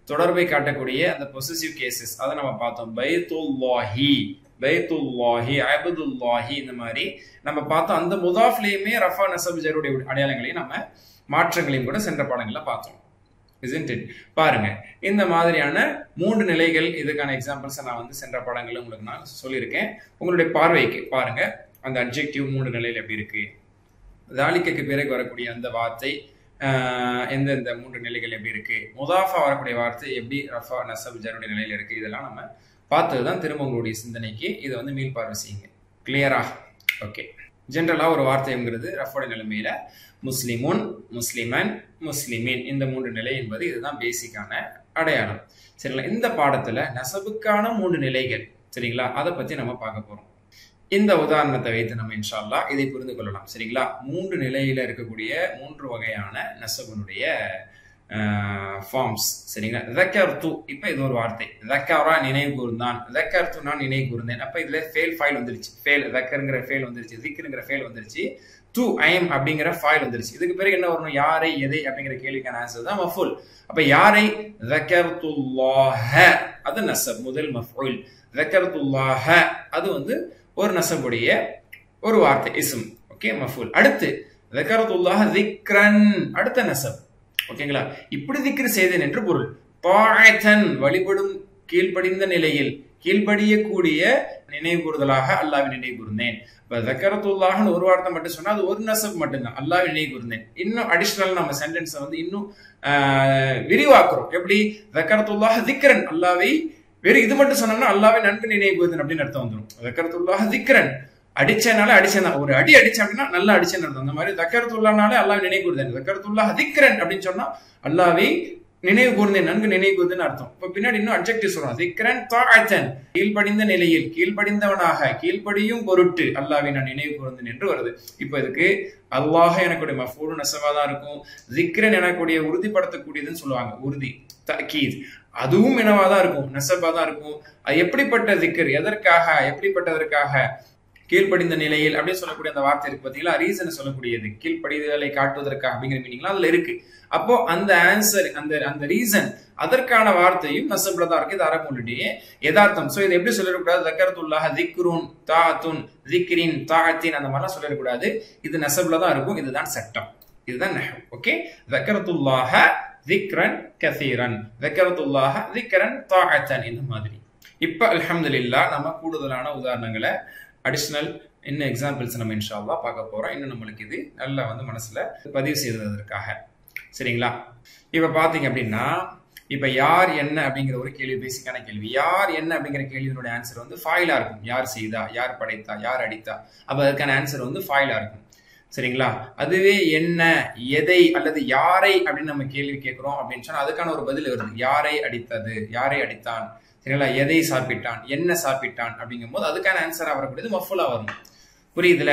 தொடர்பை காட்டக்கூடிய அந்த பொசிசிவ் கேசஸ் அதை நம்ம பார்த்தோம் பைத்துல்லாஹி பைத்துல்லாஹி அபதுல்லாஹி இந்த மாதிரி நம்ம பார்த்தோம் அந்த முதாஃப்லேயுமே ரஃபா நசப் ஜருடைய அடையாளங்களையும் நம்ம மாற்றங்களையும் கூட சென்ற பாடங்கள்ல பார்த்தோம் isn't it பாருங்க இந்த மாதிரியான மூன்று நிலைகள் இதுக்கான எக்ஸாம்பிள்ஸை நான் வந்து சென்ற பாடங்கள்ல உங்களுக்கு நான் சொல்லியிருக்கேன் உங்களுடைய பார்வைக்கு பாருங்க அந்த அப்ஜெக்டிவ் மூன்று நிலையில் எப்படி இருக்கு தாலிக்கு பிறகு வரக்கூடிய அந்த வார்த்தை எந்தெந்த மூன்று நிலைகள் எப்படி இருக்கு முதாஃபா வரக்கூடிய வார்த்தை எப்படி ரஃபா நசப் ஜருடைய நிலையில இருக்கு இதெல்லாம் நம்ம பார்த்தது தான் திரும்ப உங்களுடைய சிந்தனைக்கு இதை வந்து மீள் பார்வை செய்யுங்க கிளியரா ஓகே ஜென்ரலாக ஒரு வார்த்தைங்கிறது ரஃபோடைய நிலைமையில முஸ்லிமுன் முஸ்லிமன் முஸ்லிமின் இந்த மூன்று நிலை என்பது இதுதான் பேசிக்கான அடையாளம் சரிங்களா இந்த பாடத்துல நசபுக்கான மூன்று நிலைகள் சரிங்களா அதை பத்தி நம்ம பார்க்க போறோம் இந்த உதாரணத்தை வைத்து நம்ம இன்ஷால்லா இதை புரிந்து கொள்ளலாம் சரிங்களா மூன்று நிலையில இருக்கக்கூடிய மூன்று வகையான நசபனுடைய ஃபார்ம்ஸ் சரிங்களா ரெக்கர் து இப்போ இது ஒரு வார்த்தை ரெக்கரா நினைவு கூர்ந்தான் ரெக்கர் து நான் நினைவு கூர்ந்தேன் அப்போ இதுல ஃபெயில் ஃபைல் வந்துருச்சு ஃபெயில் ரெக்கருங்கிற ஃபெயில் வந்துருச்சு திக்குங்கிற ஃபெயில் வந்துருச்சு டு ஐம் அப்படிங்கிற ஃபைல் வந்துருச்சு இதுக்கு பிறகு என்ன வரணும் யாரை எதை அப்படிங்கிற கேள்விக்கான ஆன்சர் தான் மஃபுல் அப்ப யாரை ரெக்கர்துல்லாஹ அது நசப் முதல் மஃபுல் ரெக்கர்துல்லாஹ அது வந்து ஒரு நசபுடைய ஒரு வார்த்தை இஸ்ம் ஓகே மஃபுல் அடுத்து ரெக்கர்துல்லாஹ திக்ரன் அடுத்த நசப் ஓகேங்களா இப்படி திக்ரு செய்தேன் என்று பொருள் பாயத்தன் வழிபடும் கீழ்ப்படிந்த நிலையில் கீழ்ப்படியக்கூடிய நினைவு கூறுதலாக அல்லாவின் நினைவு கூர்ந்தேன் இப்ப ஜக்கரத்துல்லாஹ்னு ஒரு வார்த்தை மட்டும் சொன்னா அது ஒரு நசப் மட்டும்தான் அல்லாவின் நினைவு கூர்ந்தேன் இன்னும் அடிஷனல் நம்ம சென்டென்ஸை வந்து இன்னும் விரிவாக்குறோம் எப்படி ஜக்கரத்துல்லாஹ் திக்ரன் அல்லாவை வெறும் இது மட்டும் சொன்னோம்னா அல்லாவை நன்கு நினைவு கூர்ந்தன் அப்படின்னு அர்த்தம் வந்துடும் ஜக்கரத்துல்லாஹ் திக்ரன் அடிச்சனால அடிச்சேன் ஒரு அடி அடிச்சேன் அப்படின்னா நல்லா அடிச்சேன் அர்த்தம் அந்த மாதிரி தக்கரத்துள்ளானாலே அல்லாஹ் நினைவு கூர்ந்தேன் தக்கரத்துல்லா திக்ரன் அப்படின்னு சொன்னா அல்லாவை நினைவு கூர்ந்தேன் நன்கு நினைவு கூர்ந்தேன் அர்த்தம் இப்ப பின்னாடி இன்னும் அப்ஜெக்டிவ் சொல்றோம் திக்ரன் தாழ்த்தன் கீழ்ப்படிந்த நிலையில் கீழ்ப்படிந்தவனாக கீழ்ப்படியும் பொருட்டு அல்லாவை நான் நினைவு கூர்ந்தேன் என்று வருது இப்ப இதுக்கு அல்லாஹ் எனக்குடைய மஃபூரு நசவா தான் இருக்கும் திக்ரன் எனக்குடைய உறுதிப்படுத்தக்கூடியதுன்னு சொல்லுவாங்க உறுதி தக்கீத் அதுவும் என்னவா தான் இருக்கும் நெசப்பா தான் இருக்கும் அது எப்படிப்பட்ட திக்கர் எதற்காக எப்படிப்பட்டதற்காக கீழ்ப்படிந்த நிலையில் அப்படின்னு சொல்லக்கூடிய அந்த வார்த்தை இருக்கு பார்த்தீங்களா ரீசன் சொல்லக்கூடியது கீழ்ப்படிதலை காட்டுவதற்காக அப்படிங்கிற மீனிங்லாம் அதுல இருக்கு அப்போ அந்த ஆன்சர் அந்த அந்த ரீசன் அதற்கான வார்த்தையும் நசப்ல தான் இருக்கு இது அரபுடைய யதார்த்தம் சோ இதை எப்படி சொல்லிடக்கூடாது தக்கரத்துல்லாஹ திக்ருன் தாத்துன் திக்ரின் தாத்தின் அந்த மாதிரிலாம் சொல்லிடக்கூடாது இது நசப்ல தான் இருக்கும் இதுதான் சட்டம் இதுதான் நஹம் ஓகே தக்கரத்துல்லாஹ திக்ரன் கசீரன் தக்கரத்துல்லாஹ திக்ரன் தாத்தன் இந்த மாதிரி இப்ப அல்ஹம்துலில்லா நம்ம கூடுதலான உதாரணங்களை அடிஷ்னல் இன்னும் எக்ஸாம்பிள்ஸ் நம்ம இன்ஷால்லா பார்க்க போறோம் இன்னும் நம்மளுக்கு இது நல்லா வந்து மனசுல பதிவு செய்வதற்காக சரிங்களா இப்ப பாத்தீங்க அப்படின்னா இப்ப யார் என்ன அப்படிங்கிற ஒரு கேள்வி பேசிக்கான கேள்வி யார் என்ன அப்படிங்கிற கேள்வியினுடைய ஆன்சர் வந்து ஃபாயிலா இருக்கும் யார் செய்தா யார் படைத்தா யார் அடித்தா அப்ப அதுக்கான ஆன்சர் வந்து ஃபாயிலா இருக்கும் சரிங்களா அதுவே என்ன எதை அல்லது யாரை அப்படின்னு நம்ம கேள்வி கேட்கிறோம் அப்படின்னு சொன்னா அதுக்கான ஒரு பதில் வருது யாரை அடித்தது யாரை அடித்தான் சரிங்களா எதை சாப்பிட்டான் என்ன சாப்பிட்டான் அப்படிங்கும் போது அதுக்கான ஆன்சரா வரக்கூடியது மஃபுலா வரும் புரியுதுல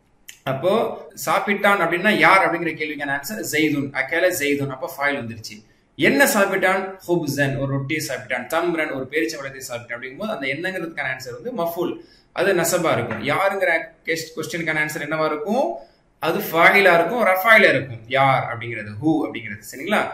அப்போ சாப்பிட்டான் அப்படின்னா யார் அப்படிங்கிற கேள்விக்கான ஆன்சர் ஜெய்துன் அக்கேல ஜெய்துன் அப்போ ஃபாயில் வந்துருச்சு என்ன சாப்பிட்டான் ஹுப்சன் ஒரு ரொட்டியை சாப்பிட்டான் தம்ரன் ஒரு பேரிச்ச வளத்தை சாப்பிட்டான் அப்படிங்கும்போது அந்த என்னங்கிறதுக்கான ஆன்சர் வந்து மஃபுல் அது நசபா இருக்கும் யாருங்கிற கொஸ்டினுக்கான ஆன்சர் என்னவா இருக்கும் அது ஃபாயிலா இருக்கும் ரஃபாயில இருக்கும் யார் அப்படிங்கிறது ஹூ அப்படிங்கிறது சரிங்களா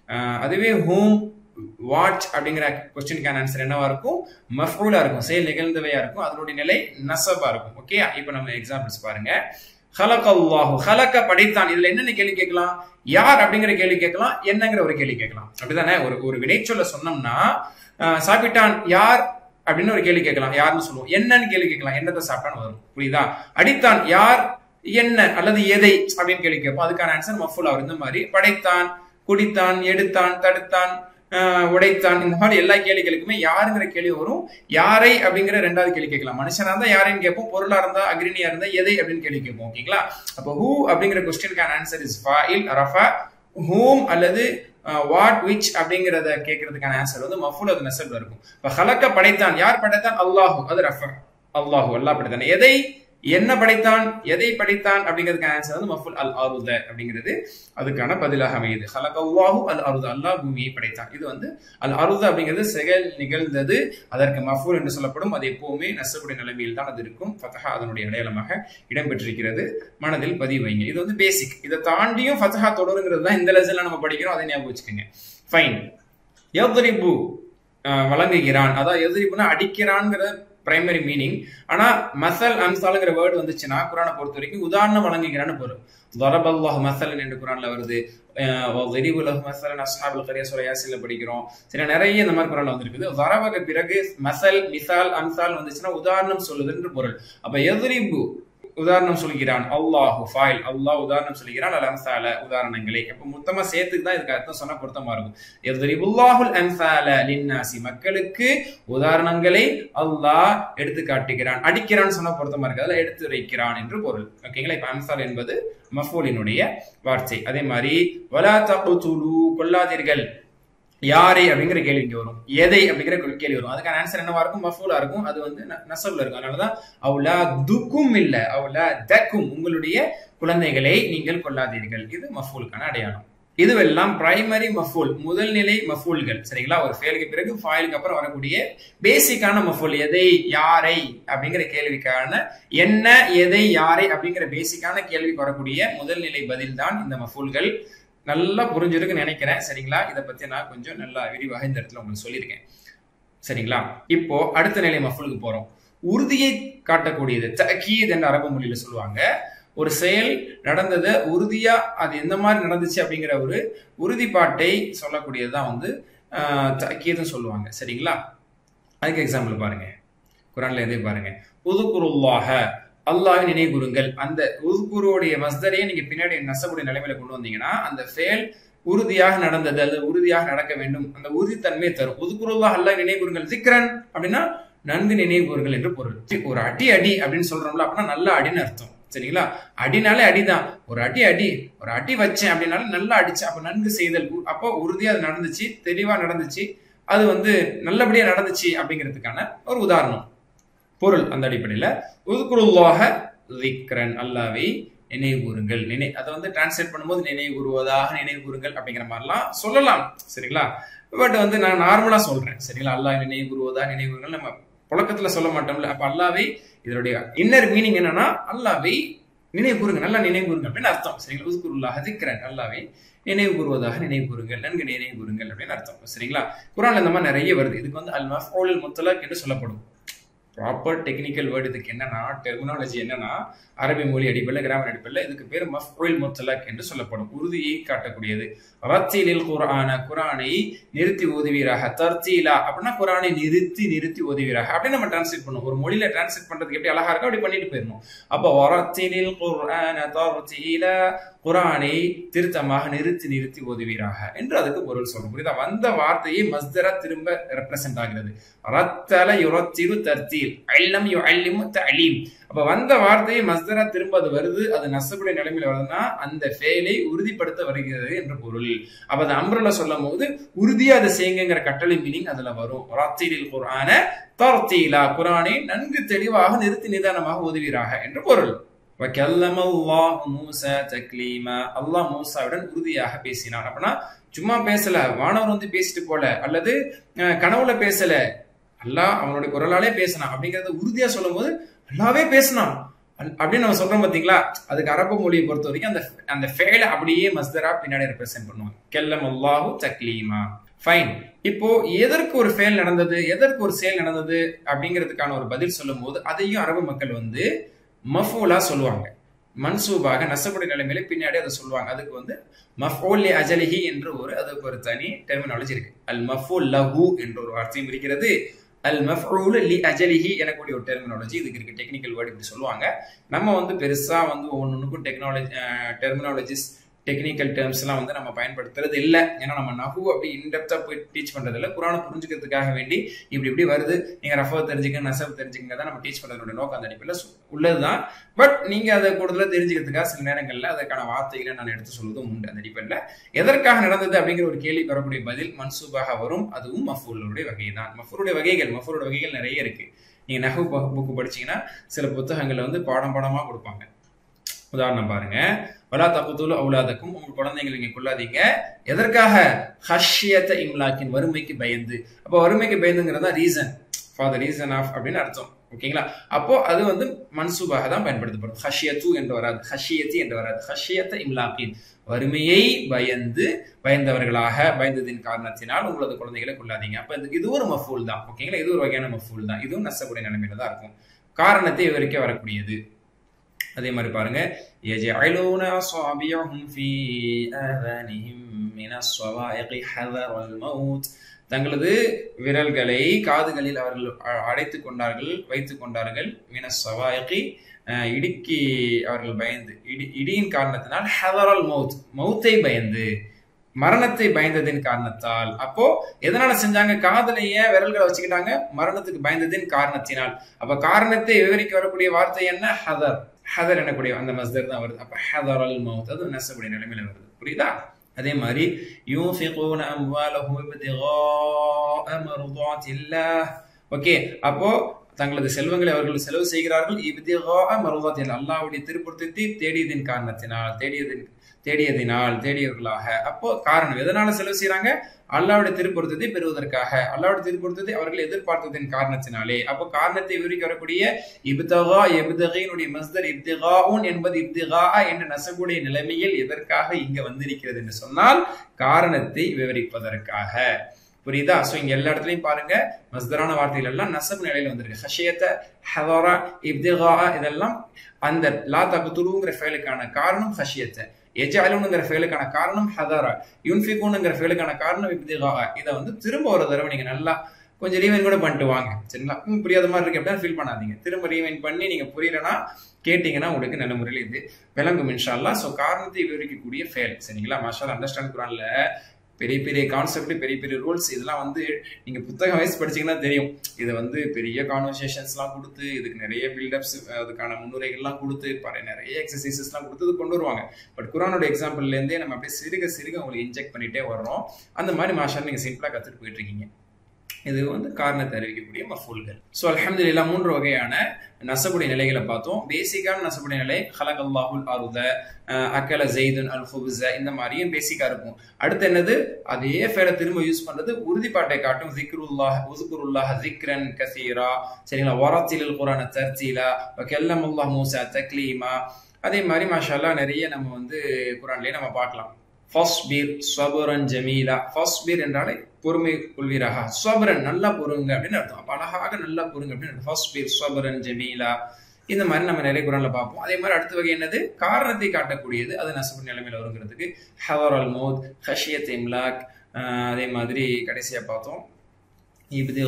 அதுவே ஹூம் வாட் அப்படிங்கிற கொஸ்டினுக்கான ஆன்சர் என்னவா இருக்கும் மஃபூலா இருக்கும் செயல் நிகழ்ந்தவையா இருக்கும் அதனுடைய நிலை நசபா இருக்கும் ஓகே இப்போ நம்ம எக்ஸாம்பிள்ஸ் பாருங்க ஹலகல்லாஹு ஹலக்க படைத்தான் இதுல என்னென்ன கேள்வி கேட்கலாம் யார் அப்படிங்கிற கேள்வி கேட்கலாம் என்னங்கிற ஒரு கேள்வி கேட்கலாம் அப்படிதானே ஒரு ஒரு வினைச்சொல்ல சொன்னோம்னா சாப்பிட்டான் யார் அப்படின்னு ஒரு கேள்வி கேட்கலாம் யாருன்னு சொல்லுவோம் என்னன்னு கேள்வி கேட்கலாம் என்னத்தை சாப்பிட்டான்னு வரும் புரியுதா அடித்தான் யார் என்ன அல்லது எதை அப்படின்னு கேள்வி கேட்போம் அதுக்கான ஆன்சர் மஃபுல் அவர் இந்த மாதிரி படைத்தான் குடித்தான் எடுத்தான் தடுத்தான் உடைத்தான் இந்த மாதிரி எல்லா கேள்விகளுக்குமே யாருங்கிற கேள்வி வரும் யாரை அப்படிங்கிற ரெண்டாவது கேள்வி கேட்கலாம் மனுஷனா இருந்தா யாரைன்னு கேட்போம் பொருளா இருந்தா அக்ரினியா இருந்தா எதை அப்படின்னு கேள்வி கேட்போம் ஓகேங்களா அப்போ ஹூ அப்படிங்கிற கொஸ்டினுக்கான ஆன்சர் இஸ் ஃபாயில் ரஃபா ஹூம் அல்லது வாட் விச் அப்படிங்கிறத கேட்கறதுக்கான ஆன்சர் வந்து மஃபுல் அது நெசப்ல இருக்கும் இப்போ ஹலக்க படைத்தான் யார் படைத்தான் அல்லாஹு அது ரஃபா அல்லாஹு அல்லா படைத்தான் எதை என்ன படைத்தான் எதை படைத்தான் அப்படிங்கிறதுக்கான ஆன்சர் வந்து மஃபுல் அல் அருத அப்படிங்கிறது அதுக்கான பதிலாக அமையுது ஹலகல்லாஹு அல் அருத அல்லாஹ் பூமியை படைத்தான் இது வந்து அல் அருத அப்படிங்கிறது செயல் நிகழ்ந்தது அதற்கு மஃபூல் என்று சொல்லப்படும் அது எப்பவுமே நசபுடைய நிலைமையில் தான் அது இருக்கும் ஃபத்தஹா அதனுடைய அடையாளமாக இடம்பெற்றிருக்கிறது மனதில் பதிவு வைங்க இது வந்து பேசிக் இதை தாண்டியும் ஃபத்தஹா தொடருங்கிறது தான் இந்த லெசன்ல நம்ம படிக்கிறோம் அதை ஞாபகம் வச்சுக்கோங்க ஃபைன் எதிரிபு வழங்குகிறான் அதாவது எதிரிபுனா அடிக்கிறான்ங்கிற பிரைமரி மீனிங் ஆனா மசல் அம்சாலுங்கிற வேர்டு வந்துச்சுன்னா குரானை பொறுத்த வரைக்கும் உதாரணம் வழங்குகிறான்னு பொருள் தொரபல்லாஹ் மசலன் என்று குரான்ல வருது வெரிவுலஹ் மசலன் அஸ்ஹாபுல் கரியா சொல்ல யாசில படிக்கிறோம் சில நிறைய இந்த மாதிரி குரான்ல வந்திருக்குது வரவக பிறகு மசல் மிசால் அம்சால் வந்துச்சுன்னா உதாரணம் சொல்லுதுன்ற பொருள் அப்ப எதிரிபு உதாரணம் சொல்கிறான் அல்லாஹு ஃபாயில் அல்லாஹ் உதாரணம் சொல்கிறான் அல் அம்சால உதாரணங்களை அப்ப மொத்தமா சேர்த்துக்கு தான் இதுக்கு அர்த்தம் சொன்னா பொருத்தமா இருக்கும் எதிரிபுல்லாஹுல் அம்சால லின்னாசி மக்களுக்கு உதாரணங்களை அல்லாஹ் எடுத்து காட்டுகிறான் அடிக்கிறான் சொன்னா பொருத்தமா இருக்கு அதுல எடுத்து வைக்கிறான் என்று பொருள் ஓகேங்களா இப்ப அம்சால் என்பது மஃபூலினுடைய வார்த்தை அதே மாதிரி வலா தகுதுலு கொல்லாதீர்கள் யாரை அப்படிங்கிற கேள்வி இங்க வரும் எதை அப்படிங்கிற கேள்வி வரும் அதுக்கான ஆன்சர் என்னவா இருக்கும் மஃபூலா இருக்கும் அது வந்து நசப்ல இருக்கும் அதனாலதான் அவுலா துக்கும் இல்ல அவுலா தக்கும் உங்களுடைய குழந்தைகளை நீங்கள் கொள்ளாதீர்கள் இது மஃபூலுக்கான அடையாளம் இதுவெல்லாம் பிரைமரி மஃபூல் முதல் நிலை மஃபூல்கள் சரிங்களா ஒரு ஃபேலுக்கு பிறகு ஃபாயிலுக்கு அப்புறம் வரக்கூடிய பேசிக்கான மஃபூல் எதை யாரை அப்படிங்கிற கேள்விக்கான என்ன எதை யாரை அப்படிங்கிற பேசிக்கான கேள்விக்கு வரக்கூடிய முதல் நிலை பதில் தான் இந்த மஃபூல்கள் நல்லா புரிஞ்சிருக்குன்னு நினைக்கிறேன் சரிங்களா இதை பத்தி நான் கொஞ்சம் நல்லா விரிவாக இந்த இடத்துல உங்களுக்கு சொல்லியிருக்கேன் சரிங்களா இப்போ அடுத்த நிலை மஃபுலுக்கு போறோம் உறுதியை காட்டக்கூடியது தக்கீத் என்ற அரபு மொழியில சொல்லுவாங்க ஒரு செயல் நடந்ததை உறுதியா அது எந்த மாதிரி நடந்துச்சு அப்படிங்கிற ஒரு உறுதிப்பாட்டை சொல்லக்கூடியதுதான் வந்து தக்கீதுன்னு சொல்லுவாங்க சரிங்களா அதுக்கு எக்ஸாம்பிள் பாருங்க குரான்ல எதே பாருங்க புதுக்குருல்லாக அல்லாஹ் நினைவுறுங்கள் அந்த உதுகுருடைய மஸ்தரையே நீங்க பின்னாடி நசபுடைய நிலைமையில கொண்டு வந்தீங்கன்னா அந்த ஃபேல் உறுதியாக நடந்தது அல்லது உறுதியாக நடக்க வேண்டும் அந்த உறுதித்தன்மையை தரும் உதுகுருல்லாஹ் அல்லாஹ் நினைவுறுங்கள் சிக்கரன் அப்படின்னா நன்கு நினைவுறுங்கள் என்று பொருள் ஒரு அடி அடி அப்படின்னு சொல்றோம்ல அப்படின்னா நல்ல அடின்னு அர்த்தம் சரிங்களா அடினாலே அடிதான் ஒரு அடி அடி ஒரு அடி வச்சேன் அப்படின்னாலும் நல்லா அடிச்சு அப்ப நன்கு செய்தல் அப்போ உறுதியா அது நடந்துச்சு தெளிவா நடந்துச்சு அது வந்து நல்லபடியா நடந்துச்சு அப்படிங்கிறதுக்கான ஒரு உதாரணம் பொருள் அந்த அடிப்படையில உதுகுருல்லாக திக்ரன் அல்லாவை நினைவு கூறுங்கள் நினை அதை வந்து டிரான்ஸ்லேட் பண்ணும்போது நினைவு கூறுவதாக நினைவு கூறுங்கள் அப்படிங்கிற மாதிரிலாம் சொல்லலாம் சரிங்களா பட் வந்து நான் நார்மலா சொல்றேன் சரிங்களா அல்லாஹ் நினைவு கூறுவதா நினைவு கூறுங்கள் நம்ம புழக்கத்துல சொல்ல மாட்டோம்ல அப்ப அல்லாவை இதனுடைய இன்னர் மீனிங் என்னன்னா அல்லாவை நினைவு கூறுங்க நல்லா நினைவு கூறுங்க அப்படின்னு அர்த்தம் சரிங்களா உதுகுருல்லாக திக்ரன் அல்லாவை நினைவு கூறுவதாக நினைவு கூறுங்கள் நன்கு நினைவு கூறுங்கள் அப்படின்னு அர்த்தம் சரிங்களா குரான் இந்த மாதிரி நிறைய வருது இதுக்கு வந்து அல் மஃபூல் முத்தலக் என்று சொல்லப்படும் ப்ராப்பர் டெக்னிக்கல் வேர்டு இதுக்கு என்னன்னா டெர்மினாலஜி என்னன்னா அரபி மொழி அடிப்படையில் கிராமர் அடிப்படையில் இதுக்கு பேர் மஃபுல் முத்தலக் என்று சொல்லப்படும் உறுதியை காட்டக்கூடியது ரத்தீலில் குரான குரானை நிறுத்தி ஓதுவீராக தர்த்தீலா அப்படின்னா குரானை நிறுத்தி நிறுத்தி ஓதுவீராக அப்படி நம்ம டிரான்ஸ்லேட் பண்ணுவோம் ஒரு மொழியில டிரான்ஸ்லேட் பண்றதுக்கு எப்படி அழகா இருக்கோ அப்படி பண்ணிட்டு போயிடணும் அப்போ வரத்தீலில் குரான தர்த்தீலா குரானை திருத்தமாக நிறுத்தி நிறுத்தி ஓதுவீராக என்று அதுக்கு பொருள் சொல்லணும் புரியுதா வந்த வார்த்தையை மஸ்தரா திரும்ப ரெப்ரசென்ட் ஆகிறது ரத்தல யுரத்திரு தர்த்தீல் அல்லம் யு அல்லிமு தலீம் அப்ப வந்த வார்த்தையை மஸ்தரா திரும்ப அது வருது அது நசபுடைய நிலைமையில வருதுன்னா அந்த ஃபெயிலை உறுதிப்படுத்த வருகிறது என்ற பொருள் அப்ப அது அம்ரல சொல்லும் போது உறுதியா அதை செய்யுங்கிற கட்டளை மீனிங் அதுல வரும் ராத்தீலில் குரான தர்த்தீலா குரானை நன்கு தெளிவாக நிறுத்தி நிதானமாக உதவிறாக என்று பொருள் அல்லாஹ் மூசாவுடன் உறுதியாக பேசினான் அப்படின்னா சும்மா பேசல வானவர் வந்து பேசிட்டு போல அல்லது கனவுல பேசல அல்லாஹ் அவனுடைய குரலாலே பேசினான் அப்படிங்கறத உறுதியா சொல்லும் போது அல்லாவே பேசினான் அப்படின்னு நம்ம சொல்றோம் பாத்தீங்களா அதுக்கு அரபு மொழியை பொறுத்த வரைக்கும் அந்த அந்த ஃபேல அப்படியே மஸ்தரா பின்னாடி ரெப்ரசென்ட் பண்ணுவாங்க கெல்லம் அல்லாஹு தக்லீமா ஃபைன் இப்போ எதற்கு ஒரு ஃபேல் நடந்தது எதற்கு ஒரு செயல் நடந்தது அப்படிங்கிறதுக்கான ஒரு பதில் சொல்லும் போது அதையும் அரபு மக்கள் வந்து மஃபூலா சொல்லுவாங்க மன்சூபாக நசப்படி நிலைமையில பின்னாடி அதை சொல்லுவாங்க அதுக்கு வந்து மஃபூல் அஜலிஹி என்று ஒரு அதுக்கு ஒரு தனி டெர்மினாலஜி இருக்கு அல் மஃபூல் லஹு என்ற ஒரு வார்த்தையும் இருக்கிறது அல் மஃபூல் லி அஜலிஹி எனக்கூடிய ஒரு டெர்மினாலஜி இதுக்கு இருக்கு டெக்னிக்கல் வேர்டு இப்படி சொல்லுவாங்க நம்ம வந்து பெருசா வந்து ஒவ்வொன்றுக்கும் டெக்னாலஜி டெர்மினாலஜிஸ் டெக்னிக்கல் டேர்ம்ஸ் எல்லாம் வந்து நம்ம பயன்படுத்துறது இல்லை ஏன்னா நம்ம நகு அப்படி இன்டெப்தா போய் டீச் பண்றது இல்லை குரானை புரிஞ்சுக்கிறதுக்காக வேண்டி இப்படி இப்படி வருது நீங்க ரஃபா தெரிஞ்சுக்க நசப் தெரிஞ்சுக்கங்க தான் நம்ம டீச் பண்றதோட நோக்கம் அந்த அடிப்படையில் உள்ளதுதான் பட் நீங்க அதை கூடுதலா தெரிஞ்சுக்கிறதுக்காக சில நேரங்கள்ல அதற்கான வார்த்தைகளை நான் எடுத்து சொல்வதும் உண்டு அந்த அடிப்படையில் எதற்காக நடந்தது அப்படிங்கிற ஒரு கேள்வி வரக்கூடிய பதில் மன்சூபாக வரும் அதுவும் மஃபூலுடைய வகை தான் மஃபூருடைய வகைகள் மஃபூரோட வகைகள் நிறைய இருக்கு நீங்க நகு புக்கு படிச்சீங்கன்னா சில புத்தகங்கள்ல வந்து பாடம் பாடமா கொடுப்பாங்க உதாரணம் பாருங்க வலா தகுதுல அவுலாதக்கும் உங்க குழந்தைங்களை நீங்க கொள்ளாதீங்க எதற்காக ஹஷ்யத்த இம்லாக்கின் வறுமைக்கு பயந்து அப்ப வறுமைக்கு பயந்துங்கிறதா reason for the reason of அப்படின்னு அர்த்தம் ஓகேங்களா அப்போ அது வந்து மன்சூபாக தான் பயன்படுத்தப்படும் ஹஷியத்து என்று வராது ஹஷியத்தி என்று வராது ஹஷியத்த இம்லாக்கின் வறுமையை பயந்து பயந்தவர்களாக பயந்ததின் காரணத்தினால் உங்களது குழந்தைகளை கொள்ளாதீங்க அப்ப இது- இது ஒரு மஃபூல் தான் ஓகேங்களா இது ஒரு வகையான மஃபூல் தான் இதுவும் நஷ்டக்கூடிய நிலைமையில தான் இருக்கும் காரணத்தை விவரிக்க வரக்கூடியது அதே மாதிரி பாருங்க يجعلون أصابعهم في آذانهم من الصواعق حذر الموت தங்களது விரல்களை காதுகளில் அவர்கள் அ- அடைத்துக் கொண்டார்கள் வைத்துக் கொண்டார்கள் மின சவாயகி இடுக்கி அவர்கள் பயந்து இடி இடியின் காரணத்தினால் ஹதரல் மவுத் மௌத்தை பயந்து மரணத்தை பயந்ததின் காரணத்தால் அப்போ எதனால செஞ்சாங்க காதலைய விரல்களை வச்சுக்கிட்டாங்க மரணத்துக்கு பயந்ததின் காரணத்தினால் அப்ப காரணத்தை விவரிக்க வரக்கூடிய வார்த்தை என்ன ஹதர் ஹதர் என்னக்கூடிய அந்த மஸ்தர் தான் வருது அப்ப ஹதர் அல் மவுத் அது நெசக்கூடிய நிலைமையில வருது புரியுதா அதே மாதிரி யூஃபிகூன அம்வாலஹும் இப்திகாஅ மர்தாத்தில்லாஹ் ஓகே அப்போ தங்களது செல்வங்களை அவர்கள் செலவு செய்கிறார்கள் இப்திகாஅ மர்தாத்தில் அல்லாஹ்வுடைய திருப்பொருத்தத்தை தேடியதின் காரணத்தினால் தேடியதின் தேடியதினால் தேடியவர்களாக அப்போ காரணம் எதனால செலவு செய்றாங்க அல்லாவுடைய திருப்பொருத்தத்தை பெறுவதற்காக அல்லாவுடைய திருப்பொருத்தத்தை அவர்கள் எதிர்பார்த்ததின் காரணத்தினாலே அப்போ காரணத்தை விவரிக்க வரக்கூடிய இப்தகா எப்தகையினுடைய மஸ்தர் இப்திகாவுன் என்பது இப்திகா என்ற நசகுடைய நிலைமையில் எதற்காக இங்க வந்திருக்கிறது என்று சொன்னால் காரணத்தை விவரிப்பதற்காக புரியுதா சோ இங்க எல்லா இடத்துலயும் பாருங்க மஸ்தரான வார்த்தைகள் எல்லாம் நசப் நிலையில வந்திருக்கு ஹஷியத்த ஹவரா இப்திகா இதெல்லாம் அந்த லா தகுத்துருங்கிற ஃபெயலுக்கான காரணம் ஹஷியத்தை எஜாலுங்கிற ஃபெயலுக்கான காரணம் ஹதரா யுன்ஃபிகுனுங்கிற ஃபெயலுக்கான காரணம் இப்திகா இதை வந்து திரும்ப ஒரு தடவை நீங்க நல்லா கொஞ்சம் ரீவைன் கூட பண்ணிட்டு வாங்க சரிங்களா ம், புரியாத மாதிரி இருக்கு அப்படின்னா ஃபீல் பண்ணாதீங்க திரும்ப ரீவைன் பண்ணி நீங்க புரியலனா கேட்டீங்கன்னா உங்களுக்கு நல்ல முறையில் இது விளங்கும் இன்ஷால்லா ஸோ காரணத்தை விவரிக்கக்கூடிய ஃபெயல் சரிங்களா மாஷால் அண்டர்ஸ்டாண்ட் குரான்ல பெரிய பெரிய கான்செப்ட் பெரிய பெரிய ரூல்ஸ் இதெல்லாம் வந்து நீங்க புத்தகம் வயசு படிச்சீங்கன்னா தெரியும் இதை வந்து பெரிய கான்வர்சேஷன்ஸ்லாம் கொடுத்து இதுக்கு நிறைய பில்டப்ஸ் அதுக்கான முன்னுரைகள்லாம் கொடுத்து பல நிறைய எக்ஸசைசஸ்லாம் கொடுத்து இது கொண்டு வருவாங்க பட் குரானோட எக்ஸாம்பிள்லேருந்தே நம்ம அப்படியே சிறுக சிறுக உங்களுக்கு இன்ஜெக்ட் பண்ணிட்டே வர்றோம் அந்த மாதிரி மாஷா நீங்க சிம்பிளா கத்துட்டு போயிட்டு இருக்கீங்க இது வந்து காரணத்தை அறிவிக்கக்கூடிய மஃபூல்கள் ஸோ அல்ஹம்துலில்லாஹ் மூன்று வகையான நசபுடைய நிலைகளை பார்த்தோம் பேசிக்கான நசபுடைய நிலை ஹலக் அல்லாஹுல் அருத அக்கல ஜெய்துன் அல் ஃபுப்ஸ இந்த மாதிரியும் பேசிக்கா இருக்கும் அடுத்து என்னது அதே ஃபேலை திரும்ப யூஸ் பண்றது உறுதிப்பாட்டை காட்டும் ஜிக்ருல்லாஹ் உஸ்குருல்லாஹ் ஜிக்ரன் கசீரா சரிங்களா வரத்தில் குரான தர்த்தீலா கெல்லம் அல்லாஹ் மூசா தக்லீமா அதே மாதிரி மாஷா அல்லாஹ் நிறைய நம்ம வந்து குரான்லயே நம்ம பார்க்கலாம் ஃபஸ்பீர் ஸ்வபுரன் ஜமீலா ஃபஸ்பீர் என்றாலே பொறுமை கொள்வீராக ஸ்வபரன் நல்லா பொறுங்க அப்படின்னு அர்த்தம் அப்ப அழகாக நல்லா பொறுங்க அப்படின்னு அர்த்தம் ஃபஸ்பீர் ஸ்வபரன் ஜமீலா இந்த மாதிரி நம்ம நிறைய குரான்ல பார்ப்போம் அதே மாதிரி அடுத்த வகை என்னது காரணத்தை காட்டக்கூடியது அது நசபு நிலைமையில வருங்கிறதுக்கு ஹவர் அல் மோத் ஹஷியத் இம்லாக் அதே மாதிரி கடைசியா பார்த்தோம் இப்படி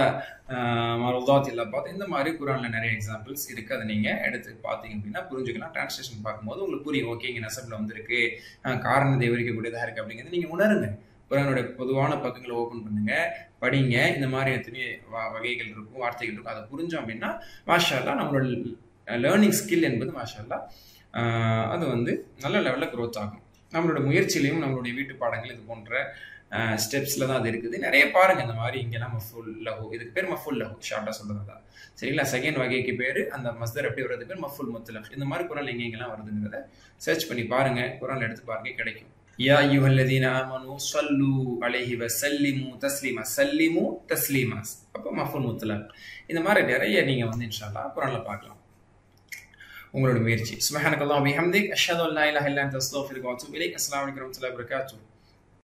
மருதாத் இல்லா பார்த்து இந்த மாதிரி குரான்ல நிறைய எக்ஸாம்பிள்ஸ் இருக்கு அதை நீங்க எடுத்து பார்த்தீங்க அப்படின்னா புரிஞ்சுக்கலாம் டிரான்ஸ்லேஷன் பார்க்கும்போது உங்களுக்கு புரியும் ஓகே இங்க நசப்ல வந்திருக்கு அஹ் காரணத்தை விவரிக்கக்கூடியதா இருக்கு அப்படிங்கிறது நீங்க உணருங்க குரானுடைய பொதுவான பக்கங்களை ஓபன் பண்ணுங்க படிங்க இந்த மாதிரி எத்தனையோ வ- வகைகள் இருக்கும் வார்த்தைகள் இருக்கும் அதை புரிஞ்சோம் அப்படின்னா மாஷால்லா நம்மளோட லேர்னிங் ஸ்கில் என்பது மாஷால்லா ஆஹ் அது வந்து நல்ல லெவலில் growth ஆகும் நம்மளோட முயற்சியிலையும் நம்மளுடைய வீட்டு பாடங்கள் இது போன்ற ஸ்டெப்ஸில் தான் அது இருக்குது நிறைய பாருங்க இந்த மாதிரி இங்கெல்லாம் மஃபுல் லஹு இதுக்கு பேர் மஃபுல் லஹு ஷார்ட்டாக சொல்றதா சரிங்களா செகண்ட் வகைக்கு பேர் அந்த மஸ்தர் எப்படி வருது பேர் மஃபுல் முத்தலக் இந்த மாதிரி குரல் எங்க எங்கெல்லாம் வருதுங்கிறத சர்ச் பண்ணி பாருங்க குரல் எடுத்து பாருங்க கிடைக்கும் யா அய்யுஹல்லதீன ஆமனு ஸல்லு அலைஹி வஸல்லிமு தஸ்லீமா சல்லிமு தஸ்லீமா அப்போ மஃபுல் முத்தலக் இந்த மாதிரி நிறைய நீங்க வந்து இன்ஷா அல்லாஹ் குரான்ல பார்க்கலாம் உங்களோட முயற்சி சுபஹானக்கல்லாஹு பிஹம்திக் அஷ்ஹது அன் லா இலாஹா இல்லா அன்த அஸ்தக்ஃபிருக வ அத்தூபு இலைக் அஸ்ஸலாமு அலைக்கும் வரஹ்மத்துல்லாஹி வபரகாத்துஹு